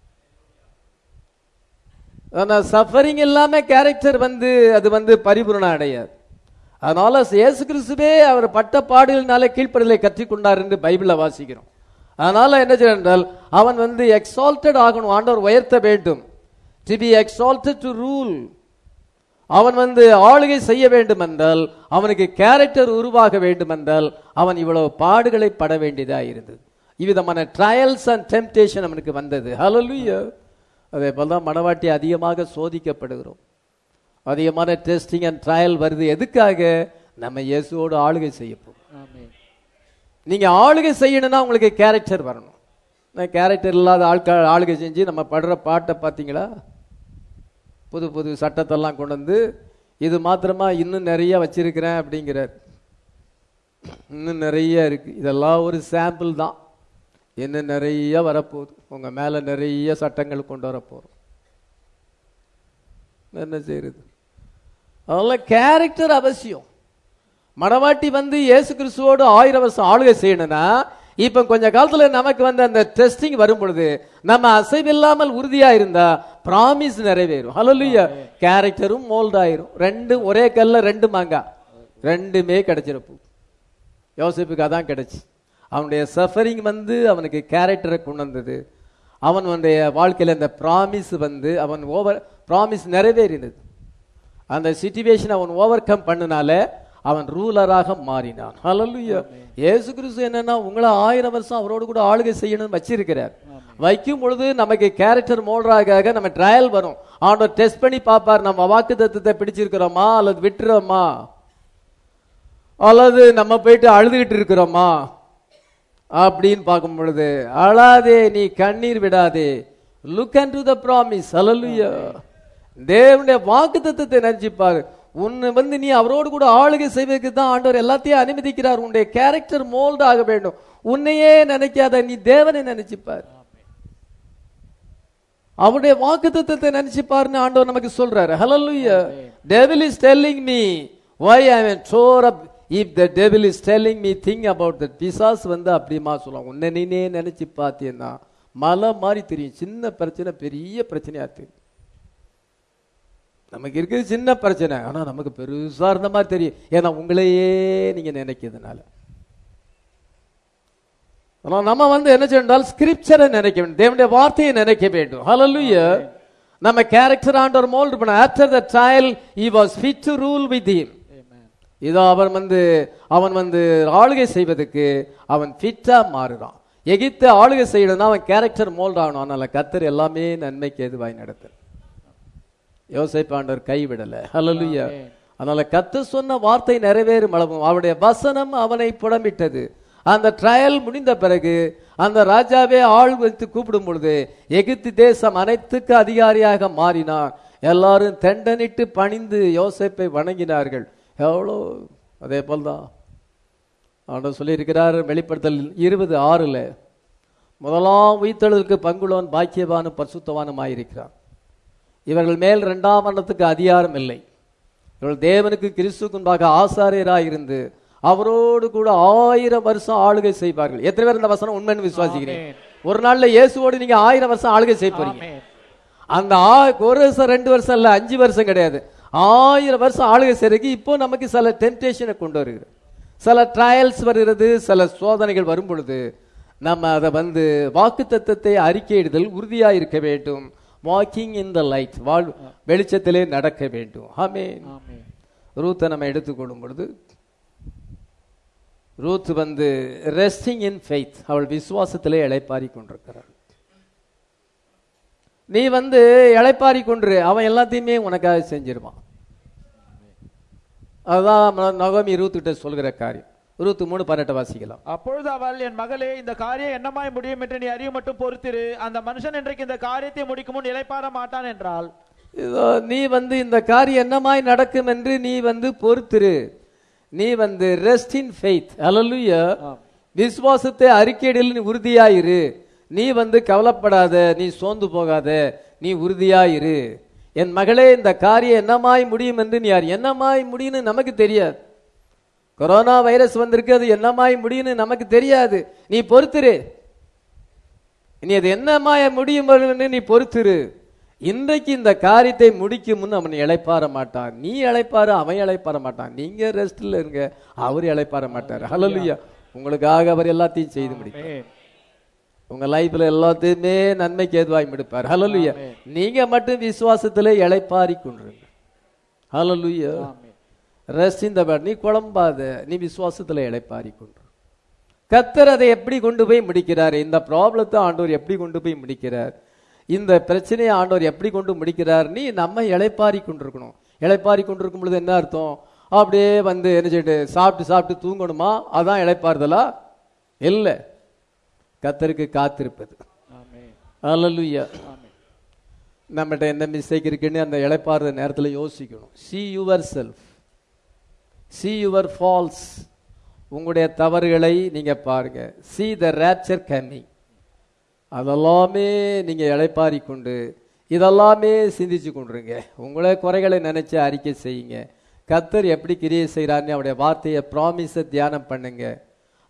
ஆனா சஃபரிங் இல்லாம கேரக்டர் வந்து அது வந்து பரிபூரணம் அடையாது அதனால இயேசு கிறிஸ்துவே அவர் பட்ட பாடுகளினாலே கீழ்ப்படலை கற்றுக்கொண்டார் என்று பைபிள்ல வாசிக்கிறோம் அதனால என்ன செய்ய என்றால் அவன் வந்து எக்ஸால்டட் ஆகணும் ஆண்டவர் உயர்த்த வேண்டும் to be exalted to rule அவன் வந்து ஆளுகை செய்ய வேண்டும் என்றால் அவனுக்கு கேரக்டர் உருவாக வேண்டும் என்றால் அவன் இவ்வளவு பாடுகளை பட வேண்டியதா இருந்தது இவ்விதமான ட்ரையல்ஸ் அண்ட் டெம்டேஷன் அவனுக்கு வந்தது ஹalleluya அதே போல தான் மனவாட்டி அதிகமாக சோதிக்கப்படுகிறோம் அதிகமான டெஸ்டிங் அண்ட் ட்ரையல் வருது எதுக்காக நம்ம இயேசுவோடு ஆளுகை செய்ய போறோம் ஆமென் நீங்க ஆளுகை செய்யணும்னா உங்களுக்கு கேரக்டர் வரணும் நான் கேரக்டர் இல்லாத ஆட்கள் ஆளுகை செஞ்சு நம்ம படுற பாட்டை பார்த்தீங்களா புது புது சட்டத்தெல்லாம் கொண்டு வந்து இது மாத்திரமா இன்னும் நிறைய வச்சிருக்கிறேன் அப்படிங்கிறார் இன்னும் நிறைய இருக்கு இதெல்லாம் ஒரு சாம்பிள் தான் இன்னும் நிறைய வரப்போகுது உங்க மேல நிறைய சட்டங்கள் கொண்டு வர போறோம் என்ன செய்யறது அதெல்லாம் கேரக்டர் அவசியம் மணவாட்டி வந்து இயேசு கிறிஸ்துவோடு ஆயிரம் வருஷம் ஆளுகை செய்யணும்னா இப்ப கொஞ்ச காலத்துல நமக்கு வந்து அந்த டெஸ்டிங் வரும் பொழுது நம்ம அசைவில்லாமல் உறுதியா இருந்தா ப்ராமிஸ் நிறைவேறும் ஹalleluya கேரக்டரும் மோல்ட் ஆயிரும் ரெண்டு ஒரே கல்ல ரெண்டு மாங்காய் ரெண்டுமே கிடைச்சிருப்பு யோசிப்புக்கு அதான் கிடைச்சு அவனுடைய சஃபரிங் வந்து அவனுக்கு கேரக்டரை கொண்டு வந்தது அவனுடைய வாழ்க்கையில அந்த ப்ராமிஸ் வந்து அவன் ஓவர் ப்ராமிஸ் நிறைவேறினது அந்த சிச்சுவேஷன் அவன் ஓவர் கம் பண்ணனால அவன் ரூலராக மாறினான் ஹalleluya இயேசு கிறிஸ்து என்னன்னா உங்களை ஆயிரம் வருஷம் அவரோடு கூட ஆளுகை செய்யணும்னு வச்சிருக்கிறார் வைக்கும் பொழுது நமக்கு கேரக்டர் மோல்றாக நம்ம ட்ரையல் வரும் ஆண்டவர் டெஸ்ட் பண்ணி பார்ப்பார் நம்ம வாக்கு தத்துவத்தை பிடிச்சிருக்கிறோமா அல்லது விட்டுறோமா அல்லது நம்ம போயிட்டு அழுதுகிட்டு இருக்கிறோமா அப்படின்னு பார்க்கும் பொழுது அழாதே நீ கண்ணீர் விடாதே look unto the promise ஹalleluya தேவனுடைய வாக்கு தத்துவத்தை நினைச்சுப்பாரு உன்னை வந்து நீ அவரோடு கூட ஆளுகை செய்வதற்கு தான் ஆண்டவர் எல்லாத்தையும் அனுமதிக்கிறார் உன்னுடைய கேரக்டர் மோல்ட் ஆக வேண்டும் உன்னையே நினைக்காத நீ தேவனை நினைச்சுப்பார் அவருடைய வாக்கு தத்துவத்தை நினைச்சுப்பாருன்னு ஆண்டவர் நமக்கு சொல்றாரு ஹalleluya devil is telling me why i am sure up if the devil is telling me think about that பிசாஸ் வந்து அப்படிமா சொல்லுவாங்க உன்னை நீனே நினைச்சு பார்த்தீங்கன்னா மலை மாதிரி தெரியும் சின்ன பிரச்சனை பெரிய பிரச்சனையா தெரியும் நமக்கு இருக்கிறது சின்ன பிரச்சனை ஆனா நமக்கு பெருசா இருந்த மாதிரி தெரியும் ஏன்னா உங்களையே நீங்க நினைக்கிறதுனால ஆனா நம்ம வந்து என்ன செய்யணும் ஸ்கிரிப்சரை நினைக்க வேண்டும் தேவனுடைய வார்த்தையை நினைக்க வேண்டும் ஹalleluya நம்ம கேரக்டர் ஆண்டவர் மோல்ட் பண்ண after the trial he was fit to rule with him இதோ அவன் வந்து அவன் வந்து ஆளுகை செய்வதற்கு அவன் ஃபிட்டா மாறுறான் எகிப்து ஆளுகை செய்யணும்னா அவன் கேரக்டர் மோல்ட் ஆகணும் அதனால கத்தர் எல்லாமே நன்மைக்கு எதுவாய் நடத்து யோசைப்பாண்டவர் கைவிடல ஹalleluya அதனால கத்து சொன்ன வார்த்தை நிறைவேறும் அளவும் அவருடைய வசனம் அவனை புடமிட்டது அந்த ட்ரையல் முடிந்த பிறகு அந்த ராஜாவே ஆள் வைத்து கூப்பிடும் பொழுது எகிப்து தேசம் அனைத்துக்கு அதிகாரியாக மாறினான் எல்லாரும் தெண்டனிட்டு பணிந்து யோசேப்பை வணங்கினார்கள் எவ்வளோ அதே போல்தான் ஆண்டவர் சொல்லியிருக்கிறார் வெளிப்படுத்தல் இருபது ஆறுல முதலாம் உயிர்த்தெழுதலுக்கு பங்குள்ளவன் பாக்கியவானும் பரிசுத்தவானுமாயிருக்கிறான் இவர்கள் மேல் இரண்டாம் மரணத்துக்கு அதிகாரம் இல்லை இவர்கள் தேவனுக்கு கிறிஸ்துக்கு முன்பாக ஆசாரியராய் இருந்து அவரோடு கூட ஆயிரம் வருஷம் ஆளுகை செய்வார்கள் எத்தனை பேர் இந்த வசனம் உண்மைன்னு விசுவாசிக்கிறீங்க ஒரு நாள்ல இயேசுவோடு நீங்க ஆயிரம் வருஷம் ஆளுகை செய்ய போறீங்க அந்த ஆ- ஒரு வருஷம் ரெண்டு வருஷம் இல்ல அஞ்சு வருஷம் கிடையாது ஆயிரம் வருஷம் ஆளுகை செய்யறதுக்கு இப்போ நமக்கு சில டெம்டேஷனை கொண்டு வருகிறது சில ட்ரையல்ஸ் வருகிறது சில சோதனைகள் வரும் பொழுது நம்ம அதை வந்து வாக்கு தத்தத்தை அறிக்கையிடுதல் உறுதியா இருக்க வேண்டும் வாக்கிங் இன் த லைட் வாழ் வெளிச்சத்திலே நடக்க வேண்டும் ஆமென் ரூத்தை நம்ம எடுத்துக்கொள்ளும் பொழுது ரூத் வந்து ரெஸ்டிங் இன் ஃபெய்த் அவள் விசுவாசத்திலே இளைப்பாரி கொண்டிருக்கிறாள் நீ வந்து இளைப்பாரி கொன்று அவன் எல்லாத்தையுமே உனக்காக செஞ்சிருவான் அதுதான் நகோமி ரூத் கிட்ட சொல்கிற காரியம் ரூத் மூணு பன்னெட்டை வாசிக்கலாம் அப்பொழுது அவள் என் மகளே இந்த காரியம் என்னமாய் முடியும் என்று நீ அறிய மட்டும் பொறுத்திரு அந்த மனுஷன் இன்றைக்கு இந்த காரியத்தை முடிக்கும் முன் இளைப்பாற மாட்டான் என்றால் இதோ நீ வந்து இந்த காரியம் என்னமாய் நடக்கும் என்று நீ வந்து பொறுத்திரு நீ வந்து ரெஸ்ட் இன் ஃபெய்த் அல்லலுயா விசுவாசத்தை அறிக்கையிடல் நீ உறுதியாயிரு நீ வந்து கவலைப்படாத நீ சோர்ந்து போகாத நீ உறுதியாயிரு என் மகளே இந்த காரியம் என்னமாய் முடியும் என்று நீ யார் என்னமாய் முடியும்னு நமக்கு தெரியாது கொரோனா வைரஸ் வந்திருக்கு அது என்னமாய் முடியும்னு நமக்கு தெரியாது நீ பொறுத்திரு நீ அது என்னமாய முடியும் என்று நீ பொறுத்திரு இன்றைக்கு இந்த காரியத்தை முடிக்கும் முன் அவன் இளைப்பாற மாட்டான் நீ இளைப்பாரு அவன் இளைப்பாற மாட்டான் நீங்க ரெஸ்ட்ல இருங்க அவர் இளைப்பாற மாட்டார் ஹalleluya உங்களுக்காக அவர் எல்லாத்தையும் செய்து முடிப்பார் உங்க லைஃப்ல எல்லாத்தையுமே நன்மைக்கு ஏதுவாய் முடிப்பார் ஹalleluya நீங்க மட்டும் விசுவாசத்திலே இளைப்பாரி கொண்டிருங்க ஹalleluya ரெஸ்ட் இந்த நீ குழம்பாத நீ விசுவாசத்துல இளைப்பாரி கொண்டு கத்தர் அதை எப்படி கொண்டு போய் முடிக்கிறார் இந்த ப்ராப்ளத்தை ஆண்டவர் எப்படி கொண்டு போய் முடிக்கிறார் இந்த பிரச்சனையை ஆண்டவர் எப்படி கொண்டு முடிக்கிறார் நீ நம்ம இளைப்பாரி கொண்டிருக்கணும் இளைப்பாரி கொண்டிருக்கும் பொழுது என்ன அர்த்தம் அப்படியே வந்து என்ன செய்யிட்டு சாப்பிட்டு சாப்பிட்டு தூங்கணுமா அதான் இளைப்பாறுதலா இல்லை கத்தருக்கு காத்திருப்பது அல்லலுயா நம்மகிட்ட என்ன மிஸ்டேக் இருக்குன்னு அந்த இளைப்பாறுத நேரத்தில் யோசிக்கணும் see yourself see your falls உங்களுடைய தவறுகளை நீங்க பாருங்க சி த ரேப்சர் கம்மிங் அதெல்லாமே நீங்க இளைப்பாரி கொண்டு இதெல்லாமே சிந்திச்சு கொண்டுருங்க உங்களை குறைகளை நினைச்சு அறிக்கை செய்யுங்க கத்தர் எப்படி கிரியை செய்கிறாருன்னு அவருடைய வார்த்தையை ப்ராமிஸை தியானம் பண்ணுங்க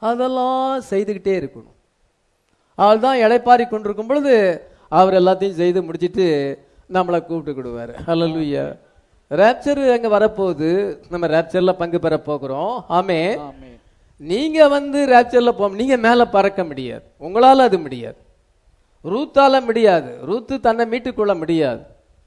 அதெல்லாம் செய்துக்கிட்டே இருக்கணும் அவள் தான் இளைப்பாரி கொண்டிருக்கும் பொழுது அவர் எல்லாத்தையும் செய்து முடிச்சிட்டு நம்மளை கூப்பிட்டுக்கிடுவார் ஹalleluya ரேப்சர் அங்க வரப்போகுது நம்ம ரேப்சர்ல பங்கு பெற போகிறோம் ஆமே ஆமென் நீங்க வந்து ரேப்சர்ல போ நீங்க மேல பறக்க முடியாது உங்களால அது முடியாது ரூத்தால முடியாது ரூத்து தன்னை மீட்டுக்கொள்ள முடியாது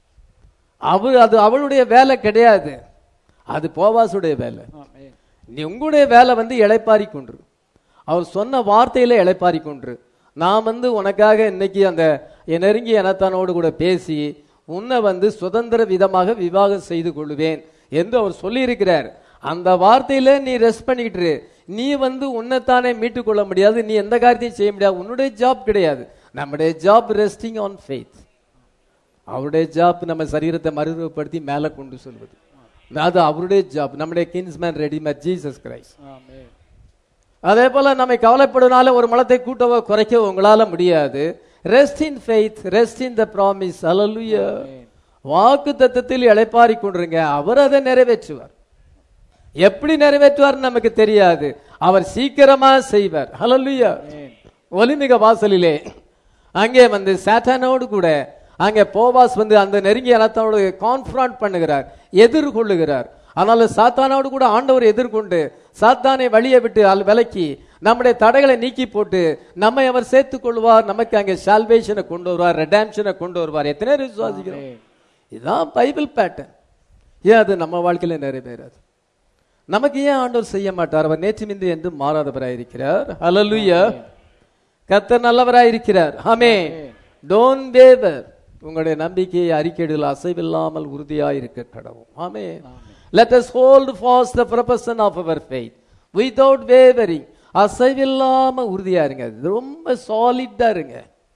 அவள் அது அவளுடைய வேலை கிடையாது அது போவாசுடைய வேலை ஆமென் நீ உங்களுடைய வேலை வந்து இளைப்பாரி கொன்று அவர் சொன்ன வார்த்தையில இளைப்பாரி கொன்று நான் வந்து உனக்காக இன்னைக்கு அந்த என் நெருங்கிய இனத்தானோடு கூட பேசி உன்னை வந்து சுதந்திர விதமாக விவாகம் செய்து கொள்வேன் என்று அவர் சொல்லியிருக்கிறார் அந்த வார்த்தையில நீ ரெஸ்ட் பண்ணிக்கிட்டு இரு. நீ வந்து உன்னைத்தானே மீட்டுக் கொள்ள முடியாது நீ எந்த காரியத்தையும் செய்ய முடியாது உன்னுடைய ஜாப் கிடையாது நம்முடைய ஜாப் ரெஸ்டிங் ஆன் ஃபெய்த் அவருடைய ஜாப் நம்ம சரீரத்தை மறுரூபப்படுத்தி மேலே கொண்டு சொல்வது அது அவருடைய ஜாப் நம்முடைய கின்ஸ்மேன் ரெடிமேட் ஜீசஸ் கிரைஸ்ட் ஆமென் அதே போல நம்மை கவலைப்படுனால ஒரு மலத்தை கூட்டவோ குறைக்கவோ உங்களால முடியாது rest in faith rest in the promise அலலுயா வாக்கு தத்தத்தில் இளைப்பாரி கொண்டிருங்க அவர் அதை நிறைவேற்றுவார் எப்படி நிறைவேற்றுவார் நமக்கு தெரியாது அவர் சீக்கிரமா செய்வார் ஹalleluya ஒலிமிக வாசலிலே அங்கே வந்து சாத்தானோடு கூட அங்கே போவாஸ் வந்து அந்த நெருங்கிய இனத்தோடு கான்ஃபரண்ட் பண்ணுகிறார் எதிர்கொள்ளுகிறார் அதனால சாத்தானோடு கூட ஆண்டவர் எதிர்கொண்டு சாத்தானை வழியை விட்டு அல் விலக்கி நம்முடைய தடைகளை நீக்கி போட்டு நம்மை அவர் சேர்த்துக் கொள்வார் நமக்கு அங்கே சால்வேஷனை கொண்டு வருவார் ரெடாம்ஷனை கொண்டு வருவார் எத்தனை பேர் விசுவாசிக்கிறோம் இதுதான் பைபிள் பேட்டர்ன் ஏன் அது நம்ம வாழ்க்கையில நிறைவேறாது நமக்கு ஏன் ஆண்டவர் செய்ய மாட்டார் அவர் நேற்று மிந்து என்று மாறாதவராயிருக்கிறார் ஹalleluya கர்த்தர் நல்லவராயிருக்கிறார் ஆமே டோன்ட் வேவர் உங்களுடைய நம்பிக்கையை அறிக்கையிடல் அசைவில்லாமல் உறுதியாய் இருக்க கடவும் ஆமே let us hold fast the profession of our faith without wavering அசைவில்லாம உறுதியா இருங்க இது ரொம்ப சாலிட்டா இருங்க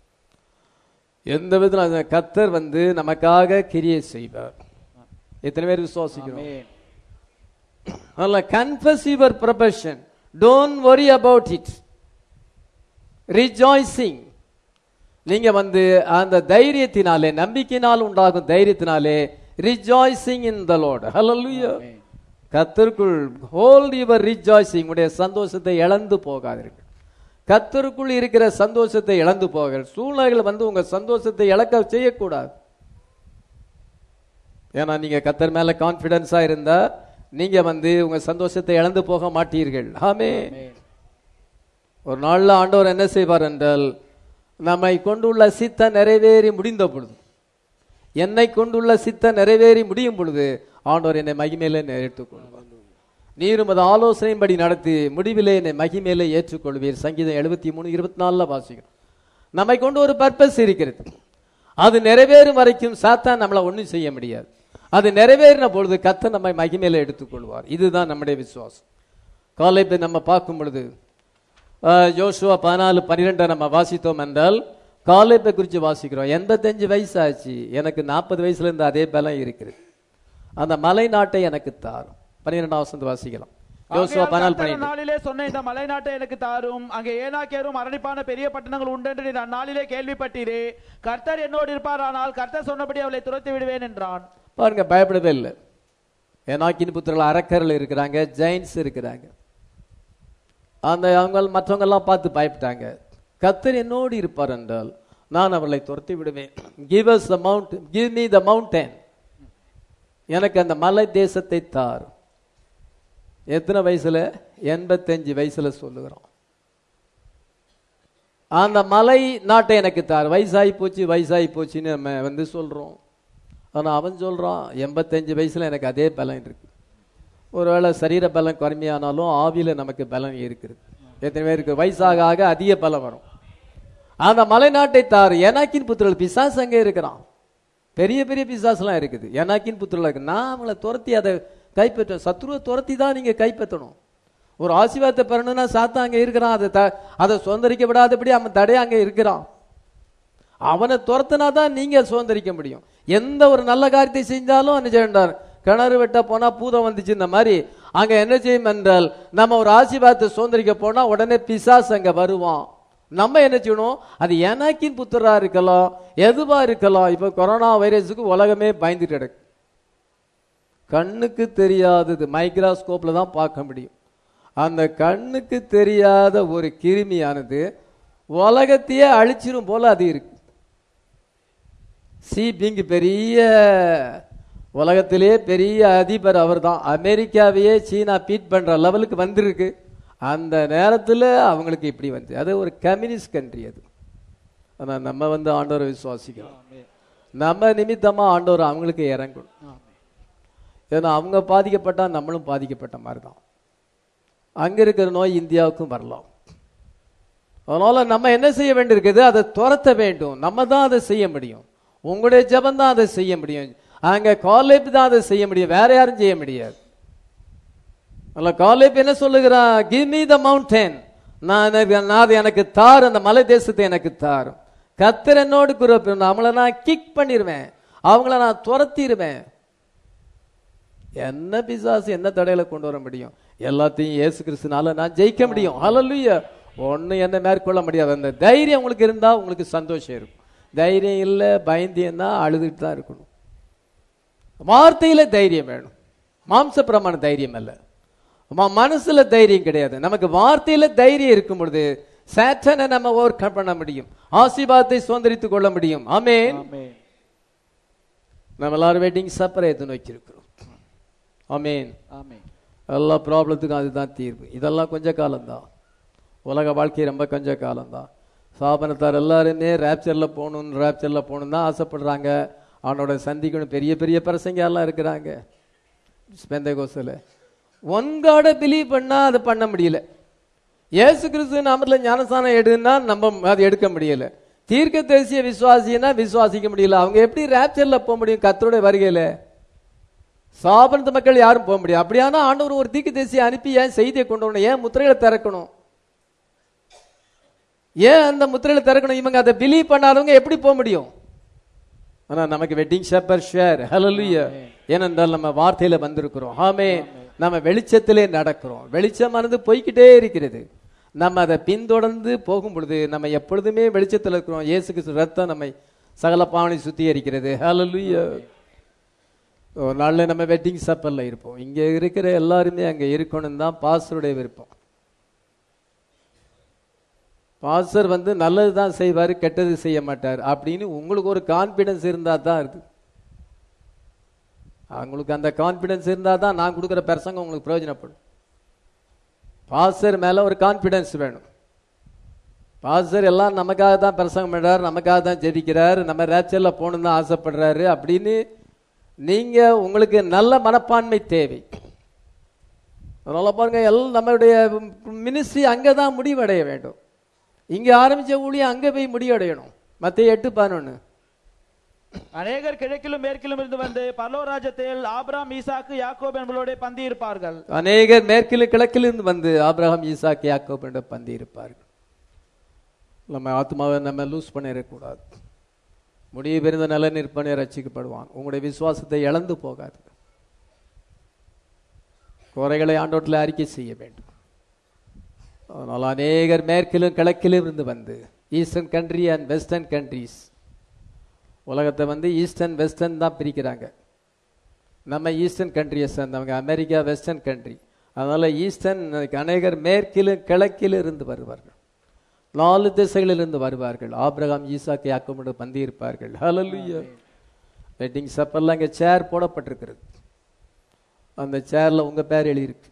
எந்த விதத்தில் கர்த்தர் வந்து நமக்காக கிரியை செய்வார் எத்தனை பேர் விசுவாசிக்கிறோம் ஆமென் அதனால confess your profession don't worry about it rejoicing நீங்க வந்து அந்த தைரியத்தினாலே நம்பிக்கையினால் உண்டாகும் தைரியத்தினாலே ரிஜாய்சிங் இன் த லார்ட் ஹalleluya கத்தருக்குள் ஹோல்ட் யுவர் ரிஜாய்சிங் உடைய சந்தோஷத்தை இழந்து போகாதீர்கள் கத்தருக்குள் இருக்கிற சந்தோஷத்தை இழந்து போக சூழ்நிலைகள் வந்து உங்க சந்தோஷத்தை இழக்க செய்யக்கூடாது ஏன்னா நீங்க கத்தர் மேல கான்பிடன்ஸா இருந்தா நீங்க வந்து உங்க சந்தோஷத்தை இழந்து போக மாட்டீர்கள் ஆமே ஆமென் ஒரு நாள்ல ஆண்டவர் என்ன செய்வார் என்றால் நம்மை கொண்டுள்ள சித்த நிறைவேறி முடிந்த பொழுது என்னை கொண்டுள்ள சித்த நிறைவேறி முடியும் பொழுது ஆண்டவர் என்னை மகிமையிலே ஏற்றுக்கொள்வார் நீரும் அது ஆலோசனையின்படி நடத்தி முடிவிலே என்னை மகிமையிலே ஏற்றுக்கொள்வீர் சங்கீதம் எழுபத்தி மூணு இருபத்தி நாலுல வாசிக்கிறோம் நம்மை கொண்டு ஒரு பர்பஸ் இருக்கிறது அது நிறைவேறும் வரைக்கும் சாத்தான் நம்மளை ஒண்ணும் செய்ய முடியாது அது நிறைவேறின பொழுது கத்த நம்மை மகிமையில எடுத்துக்கொள்வார் இதுதான் நம்முடைய விசுவாசம் காலைப்பை நம்ம பார்க்கும் பொழுது ஆஹ், யோசுவா பதினாலு பன்னிரெண்டை நம்ம வாசித்தோம் என்றால் காலைப்பை குறித்து வாசிக்கிறோம் எண்பத்தஞ்சு வயசு ஆச்சு எனக்கு நாற்பது வயசுல இருந்து அதே பலம் இருக்குது அந்த மலை நாட்டை எனக்கு தாரும் பன்னிரெண்டாம் வசந்து வாசிக்கலாம் யோசுவா ஆகையால் பதினாலு கர்த்தர் பன்னிரெண்டு அந்நாளிலே சொன்ன இந்த மலைநாட்டை எனக்கு தாரும் அங்கே ஏனாக்கேரும் அரணிப்பான பெரிய பட்டணங்கள் உண்டென்று நீர் அந்நாளிலே கேள்விப்பட்டீரே கர்த்தர் என்னோடு இருப்பாரானால் கர்த்தர் சொன்னபடி அவளை துரத்தி விடுவேன் என்றான் பாருங்க பயப்படவே இல்லை ஏனாக்கின் புத்திரர்கள் அரக்கர்கள் இருக்கிறாங்க ஜெயின்ஸ் இருக்கிறாங்க அந்த அவங்க மற்றவங்க எல்லாம் பார்த்து பயப்பட்டாங்க கத்தர் என்னோடு இருப்பார் என்றால் நான் அவர்களை துரத்தி விடுவேன் give us the mountain give me the mountain எனக்கு அந்த மலை தேசத்தை தார் எத்தனை வயசுல எண்பத்தஞ்சு வயசுல சொல்லுகிறோம் அந்த மலை நாட்டை எனக்கு தார் வயசாகி போச்சு வயசாகி போச்சுன்னு நம்ம வந்து சொல்றோம் ஆனா அவன் சொல்றான் எண்பத்தஞ்சு வயசுல எனக்கு அதே பலம் இருக்கு ஒருவேளை சரீர பலம் கம்மியானாலும் ஆவியில நமக்கு பலம் இருக்குது எத்தனை பேருக்கு வயசாக ஆக அதிக பலம் வரும் அந்த மலை நாட்டை தார் ஏனாக்கின் புத்திரல் பிசாசு அங்கே இருக்கிறான் பெரிய பெரிய பிசாசுலாம் இருக்குது ஏனாக்கின் புத்திரல் இருக்கு நான் அவங்கள துரத்தி அதை கைப்பற்ற சத்ருவை துரத்தி தான் நீங்க கைப்பற்றணும் ஒரு ஆசீர்வாதத்தை பெறணும்னா சாத்தா அங்க இருக்கிறான் அதை த- அதை சுதந்திரிக்க விடாதபடி அவன் தடைய அங்க இருக்கிறான் அவனை துரத்துனா தான் நீங்க சுதந்திரிக்க முடியும் எந்த ஒரு நல்ல காரியத்தை செஞ்சாலும் என்ன செய்யண்டார் கிணறு வெட்ட போனா பூதம் வந்துச்சு இந்த மாதிரி அங்க என்ன செய்யும் என்றால் நம்ம ஒரு ஆசீர்வாதத்தை சுதந்திரிக்க போனா உடனே பிசாசு அங்க வருவான் நம்ம என்ன செய்யணும் அது எனக்கின் புத்திரா இருக்கலாம் எதுவா இருக்கலாம் இப்ப கொரோனா வைரஸுக்கு உலகமே பயந்துட்டு கிடக்கு கண்ணுக்கு தெரியாதது மைக்ராஸ்கோப்ல தான் பார்க்க முடியும் அந்த கண்ணுக்கு தெரியாத ஒரு கிருமியானது உலகத்தையே அழிச்சிரும் போல அது இருக்கு சீபிங் பெரிய உலகத்திலே பெரிய அதிபர் அவர்தான் அமெரிக்காவையே சீனா பீட் பண்ற லெவலுக்கு வந்திருக்கு அந்த நேரத்தில் அவங்களுக்கு இப்படி வந்து அது ஒரு கம்யூனிஸ்ட் கண்ட்ரி அது ஆனா நம்ம வந்து ஆண்டவரை விசுவாசிக்கிறோம் நம்ம நிமித்தமா ஆண்டவர் அவங்களுக்கு இறங்கணும் ஏன்னா அவங்க பாதிக்கப்பட்டா நம்மளும் பாதிக்கப்பட்ட மாதிரி தான் அங்க இருக்கிற நோய் இந்தியாவுக்கும் வரலாம் அதனால நம்ம என்ன செய்ய வேண்டியிருக்குது அதை துரத்த வேண்டும் நம்ம தான் அதை செய்ய முடியும் உங்களுடைய ஜெபம் தான் அதை செய்ய முடியும் அங்க காலேப் தான் அதை செய்ய முடியும் வேற யாரும் செய்ய முடியாது அல்ல காலேப் என்ன சொல்லுகிறான் கிவ் மீ த மவுண்டன் நான் எனக்கு- நான் அது எனக்கு தார் அந்த மலை தேசத்தை எனக்கு தாரும் கத்தர் என்னோடு குரூப் அவங்கள நான் கிக் பண்ணிடுவேன் அவங்கள நான் துரத்திடுவேன் என்ன பிசாசு என்ன தடையில கொண்டு வர முடியும் எல்லாத்தையும் இயேசு கிறிஸ்துனால நான் ஜெயிக்க முடியும் ஹalleluya ஒண்ணு என்ன மேற்கொள்ள முடியாது அந்த தைரியம் உங்களுக்கு இருந்தா உங்களுக்கு சந்தோஷம் இருக்கும் தைரியம் இல்லை பயந்தியம்னா அழுதுட்டு தான் இருக்கணும் வார்த்தையில தைரியம் வேணும் மாம்ச பிரமாண தைரியம் அல்ல ம- மனசுல தைரியம் கிடையாது நமக்கு வார்த்தையில தைரியம் இருக்கும் பொழுது சேட்டனை நம்ம ஓவர் கம் பண்ண முடியும் ஆசீர்வாதத்தை சுதந்திரித்துக் கொள்ள முடியும் ஆமென் ஆமென் நம்ம எல்லாரும் வெட்டிங் சப்பரை எது நோக்கி இருக்கிறோம் ஆமென் ஆமென் எல்லா ப்ராப்ளத்துக்கும் அதுதான் தீர்வு இதெல்லாம் கொஞ்ச காலம்தான் உலக வாழ்க்கை ரொம்ப கொஞ்ச காலம்தான் சாபனத்தார் எல்லாருமே ரேப்சரில் போகணும் ரேப்சரில் போகணும் தான் ஆசைப்படுறாங்க அவனோட சந்திக்கணும் பெரிய பெரிய பிரசங்க எல்லாம் இருக்கிறாங்க ஸ்பெந்த கோசில் ஒன் காடை பிலீவ் பண்ணா அதை பண்ண முடியல இயேசு கிறிஸ்து நாமத்தில் ஞானஸ்தானம் எடுன்னா நம்ம அது எடுக்க முடியல தீர்க்க தேசிய விசுவாசினா விசுவாசிக்க முடியல அவங்க எப்படி ரேப்சரில் போக முடியும் கத்தருடைய வருகையில சாபனத்து மக்கள் யாரும் போக முடியாது அப்படியானா ஆண்டவர் ஒரு தீக்கு தேசிய அனுப்பி ஏன் செய்தியை கொண்டு வரணும் ஏன் முத்திரைகளை திறக்கணும் ஏன் அந்த முத்திரைகளை திறக்கணும் இவங்க அதை பிலீவ் பண்ணாதவங்க எப்படி போக முடியும் ஆனா நமக்கு வெட்டிங் ஷப்பர் ஷேர் ஹalleluya ஏனென்றால் நம்ம வார்த்தையில வந்திருக்கிறோம் ஆமே நம்ம வெளிச்சத்திலே நடக்கிறோம் வெளிச்சமானது போய்க்கிட்டே இருக்கிறது நம்ம அதை பின்தொடர்ந்து போகும் பொழுது நம்ம எப்பொழுதுமே வெளிச்சத்தில் இருக்கிறோம் இயேசு கிறிஸ்து ரத்தம் நம்மை சகல பாவனை சுத்திகரிக்கிறது ஹalleluya ஒரு நாளில் நம்ம வெட்டிங் சப்பரில் இருப்போம் இங்கே இருக்கிற எல்லாருமே அங்கே இருக்கணும் தான் பாஸ்டருடைய விருப்பம் பாஸ்டர் வந்து நல்லது தான் செய்வார் கெட்டது செய்ய மாட்டார் அப்படின்னு உங்களுக்கு ஒரு கான்பிடன்ஸ் இருந்தால் தான் இருக்கு அவங்களுக்கு அந்த கான்பிடன்ஸ் இருந்தால் தான் நான் கொடுக்குற பிரசங்கம் உங்களுக்கு பிரயோஜனப்படும் பாஸ்டர் மேலே ஒரு கான்பிடன்ஸ் வேணும் பாஸ்டர் எல்லாம் நமக்காக தான் பிரசங்கம் பண்றாரு நமக்காக தான் ஜெபிக்கிறார் நம்ம ரேச்சலில் போகணுன்னு தான் ஆசைப்படுறாரு அப்படின்னு நீங்க உங்களுக்கு நல்ல மனப்பான்மை தேவை அதனால பாருங்க எல்லாம் நம்மளுடைய மினிஸ்ட்ரி அங்கே தான் முடிவடைய வேண்டும் இங்க ஆரம்பிச்ச ஊழியம் அங்க போய் முடிவடையணும் மத்திய எட்டு பதினொன்னு அநேகர் கிழக்கிலும் மேற்கிலும் இருந்து வந்து பரலோராஜ்யத்தில் ஆபிராம் ஈசாக்கு யாக்கோப் என்பவர்களோட பந்தி இருப்பார்கள் அநேகர் மேற்கிலும் கிழக்கிலிருந்து வந்து ஆபிரகாம் ஈசாக் யாக்கோப் என்ற பந்தி இருப்பார்கள் நம்ம ஆத்மாவை நம்ம லூஸ் பண்ணிடக்கூடாது முடிவு பெருந்த நல்ல நிற்பனை ரசிக்கப்படுவான் உங்களுடைய விசுவாசத்தை இழந்து போகாது குறைகளை ஆண்டோட்டில் அறிக்கை செய்ய வேண்டும் அதனால் அநேகர் மேற்கிலும் கிழக்கிலும் இருந்து வந்து eastern country and western countries உலகத்தை வந்து ஈஸ்டர்ன் வெஸ்டர்ன் தான் பிரிக்கிறாங்க நம்ம ஈஸ்டர்ன் கண்ட்ரியை சேர்ந்தவங்க அமெரிக்கா வெஸ்டர்ன் கண்ட்ரி அதனால ஈஸ்டர்ன் அநேகர் மேற்கிலும் கிழக்கிலும் இருந்து வருவார்கள் நாலு திசைகளிலிருந்து வருவார்கள் ஆபிரகாம் ஈசாக்கு யாக்கோமோடு பந்தி இருப்பார்கள் ஹalleluya வெட்டிங் சப்பர்ல அங்கே சேர் போடப்பட்டிருக்கிறது அந்த சேர்ல உங்க பேர் எழுதியிருக்கு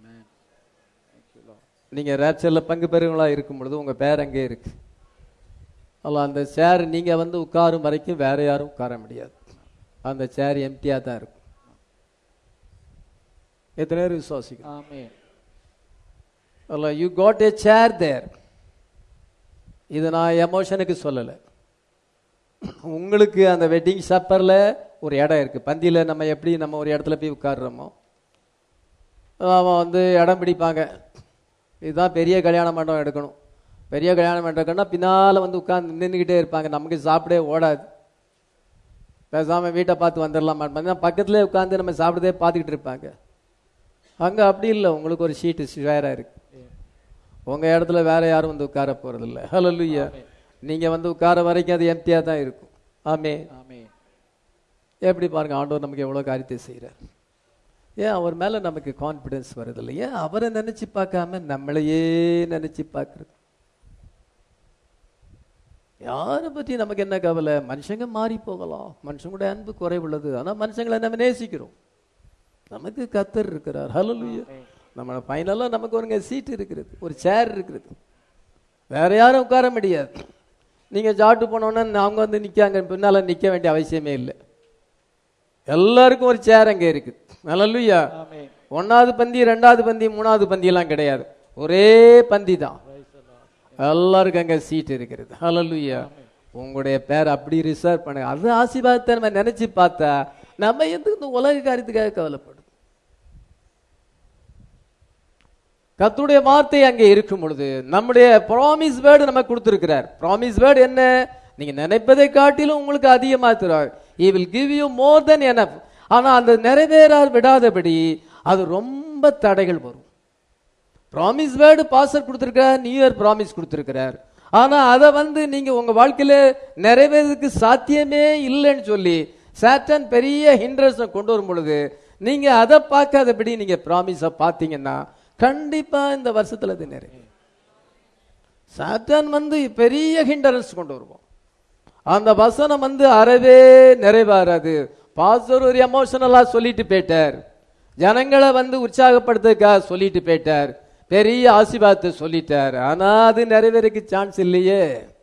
நீங்க ரேப்சர்ல பங்கு பெறுவங்களா இருக்கும் பொழுது உங்க பேர் அங்கே இருக்கு அல்ல அந்த சேர் நீங்க வந்து உட்காரும் வரைக்கும் வேற யாரும் உட்கார முடியாது அந்த சேர் எம்டியா தான் இருக்கும் எத்தனை பேர் விசுவாசிக்கும் ஆமென் அல்ல யூ காட் ஏ சேர் தேர் இது நான் எமோஷனுக்கு சொல்லலை உங்களுக்கு அந்த வெட்டிங் சப்பரில் ஒரு இடம் இருக்கு பந்தியில் நம்ம எப்படி நம்ம ஒரு இடத்துல போய் உட்காடுறோமோ அவன் வந்து இடம் பிடிப்பாங்க இதுதான் பெரிய கல்யாண மண்டபம் எடுக்கணும் பெரிய கல்யாண மண்டபம் எடுக்கணும்னா பின்னால் வந்து உட்கார்ந்து நின்றுக்கிட்டே இருப்பாங்க நமக்கு சாப்பிடவே ஓடாது பேசாமல் வீட்டை பார்த்து வந்துடலாம் பார்த்தீங்கன்னா பக்கத்துலேயே உட்காந்து நம்ம சாப்பிடுறதே பார்த்துக்கிட்டு இருப்பாங்க அங்கே அப்படி இல்லை உங்களுக்கு ஒரு ஷீட்டு ஷேராக இருக்கு உங்க இடத்துல வேற யாரும் வந்து உட்கார போறதில்ல ஹalleluya நீங்க வந்து உட்கார வரைக்கும் அது எம்டியா தான் இருக்கும் ஆமே ஆமென் எப்படி பாருங்க ஆண்டவர் நமக்கு எவ்வளவு காரியத்தை செய்கிறார் ஏன் அவர் மேல நமக்கு கான்பிடன்ஸ் வருதில்லை ஏன் அவரை நினைச்சு பார்க்காம நம்மளையே நினைச்சு பார்க்கறது யாரை பத்தி நமக்கு என்ன கவலை மனுஷங்க மாறி போகலாம் மனுஷங்களுடைய அன்பு குறைவுள்ளது ஆனா மனுஷங்களை நம்ம நேசிக்கிறோம் நமக்கு கத்தர் இருக்கிறார் ஹalleluya நம்ம ஃபைனலாக நமக்கு ஒருங்க சீட் இருக்கிறது ஒரு சேர் இருக்கிறது வேற யாரும் உட்கார முடியாது நீங்க ஜாட்டு போனோன்னா அவங்க வந்து நிக்காங்க பின்னால நிக்க வேண்டிய அவசியமே இல்லை எல்லாருக்கும் ஒரு சேர் அங்க இருக்கு ஹalleluya ஆமென் ஒன்னாவது பந்தி ரெண்டாவது பந்தி மூணாவது பந்தி எல்லாம் கிடையாது ஒரே பந்தி தான் எல்லாருக்கும் அங்க சீட் இருக்கிறது ஹalleluya உங்களுடைய பேர் அப்படி ரிசர்வ் பண்ணுங்க அது ஆசீர்வாதத்தை நம்ம நினைச்சு பார்த்தா நம்ம எதுக்கு இந்த உலக காரியத்துக்காக கவலைப்படும் கர்த்தருடைய வார்த்தை அங்கே இருக்கும் பொழுது நம்முடைய ப்ராமிஸ் வேர்டு நமக்கு கொடுத்திருக்கிறார் ப்ராமிஸ் வேர்டு என்ன நீங்க நினைப்பதை காட்டிலும் உங்களுக்கு அதிகமா தருவார் he will give you more than enough ஆனா அந்த நிறைவேறா விடாதபடி அது ரொம்ப தடைகள் வரும் ப்ராமிஸ் வேர்டு பாஸ்டர் கொடுத்திருக்கிறார் நியூ இயர் ப்ராமிஸ் கொடுத்திருக்கிறார் ஆனா அதை வந்து நீங்க உங்க வாழ்க்கையில நிறைவேறதுக்கு சாத்தியமே இல்லைன்னு சொல்லி சாட்டன் பெரிய ஹிண்ட்ரன்ஸ் கொண்டு வரும் பொழுது நீங்க அதை பார்க்காதபடி நீங்க ப்ராமிஸ பார்த்தீங்கன்னா கண்டிப்பா இந்த வருஷத்துல அது நிறைவேறும் சாத்தான் வந்து பெரிய ஹிண்டரன்ஸ் கொண்டு வருவோம் அந்த வசனம் வந்து அறவே நிறைவேறாது பாஸ்டர் ஒரு எமோஷனலா சொல்லிட்டு போயிட்டார் ஜனங்களை வந்து உற்சாகப்படுத்துறதுக்காக சொல்லிட்டு போயிட்டார் பெரிய ஆசீர்வாதத்தை சொல்லிட்டார் ஆனா அது நிறைவேறக்கு சான்ஸ் இல்லையே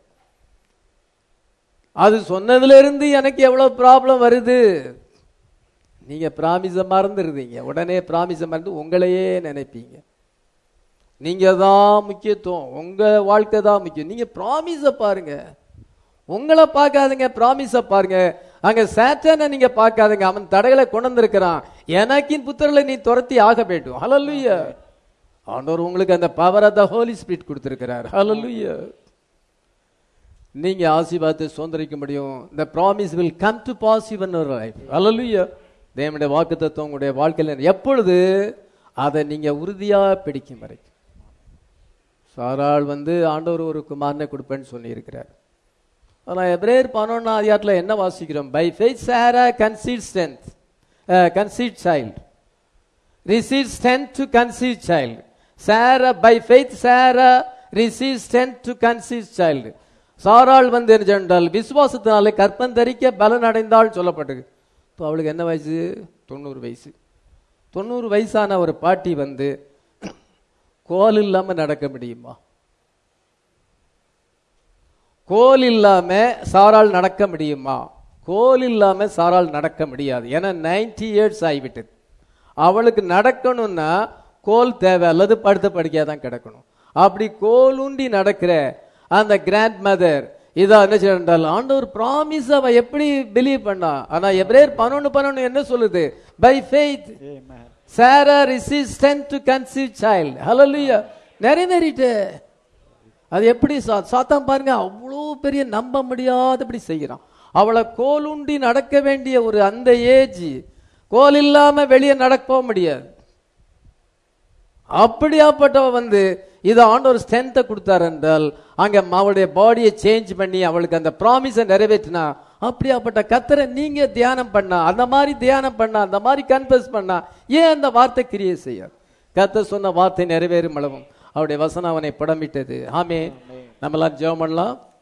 அது சொன்னதுல இருந்து எனக்கு எவ்வளவு ப்ராப்ளம் வருது நீங்க பிராமிச மறந்துடுறீங்க உடனே பிராமிச மறந்து உங்களையே நினைப்பீங்க நீங்க தான் முக்கியத்துவம் உங்க வாழ்க்கை தான் முக்கியம் நீங்க ப்ராமிஸ பாருங்க உங்களை பார்க்காதீங்க ப்ராமிஸ பாருங்க அங்க சேட்டனை நீங்க பார்க்காதீங்க அவன் தடைகளை கொண்டு வந்திருக்கிறான் எனக்கின் புத்தர்களை நீ துரத்தி ஆக வேண்டும் ஹalleluya ஆண்டவர் உங்களுக்கு அந்த power of the holy spirit கொடுத்திருக்கிறார் ஹalleluya நீங்க ஆசீர்வாதத்தை சுதந்திரிக்க முடியும் the promise will come to pass even in your life hallelujah தேவனுடைய வாக்குத்தத்தம் உங்களுடைய வாழ்க்கையில் எப்பொழுது அதை நீங்க உறுதியா பிடிக்கும் வரைக்கும் சாராள் வந்து ஆண்டவர் ஒரு குமாரனை கொடுப்பேன்னு சொல்லியிருக்கிறார் ஆனால் எப்ரேர் பதினொன்னா அதிகாரத்தில் என்ன வாசிக்கிறோம் by faith Sarah conceived strength conceived child receives strength to conceive child. Sarah, by faith, Sarah receives strength to conceive child. சாராள் வந்து என்ன சொன்னால் விசுவாசத்தினாலே கற்பந்தரிக்க பலன் அடைந்தாள் சொல்லப்பட்டது இப்போ அவளுக்கு என்ன வயசு தொண்ணூறு வயசு தொண்ணூறு வயசான ஒரு பாட்டி வந்து கோல் இல்லாம நடக்க முடியுமா கோல் இல்லாம சாராள் நடக்க முடியுமா கோல் இல்லாம சாராள் நடக்க முடியாது ஏன்னா நைன்டி இயர்ஸ் ஆகிவிட்டது அவளுக்கு நடக்கணும்னா கோல் தேவை அல்லது படுத்த படிக்கையா தான் கிடக்கணும் அப்படி கோலுண்டி நடக்கிற அந்த கிராண்ட் மதர் இதா என்ன செய்யறால் ஆண்டவர் ப்ராமிஸ் அவ எப்படி பிலீவ் பண்ணா ஆனா எப்ரேர் பன்னொன்னு பன்னொன்னு என்ன சொல்லுது by faith Amen. Sarah receive strength to conceive child ஹalleluya நிறைவேறிட்டு அது எப்படி சா- சாத்தான் பாருங்க அவ்வளோ பெரிய நம்ப முடியாதபடி செய்கிறான் அவளை கோலுண்டி நடக்க வேண்டிய ஒரு அந்த ஏஜ் கோல் இல்லாம வெளியே நடக்க போக முடியாது அப்படியாப்பட்டவ வந்து இது ஆண்டவர் ஸ்ட்ரென்த்தை கொடுத்தார் என்றால் அங்க அவளுடைய பாடியை சேஞ்ச் பண்ணி அவளுக்கு அந்த ப்ராமிஸை நிறைவேற்றினா அப்படியாப்பட்ட கத்தரை நீங்க தியானம் பண்ணா அந்த மாதிரி தியானம் பண்ணா அந்த மாதிரி கன்ஃபஸ் பண்ணா ஏன் அந்த வார்த்தை கிரியை செய்யாது கத்த சொன்ன வார்த்தை நிறைவேறும் அளவும் அவருடைய வசனம் அவனை புடமிட்டது ஆமே நம்மளாம் ஜெபம் பண்ணலாம்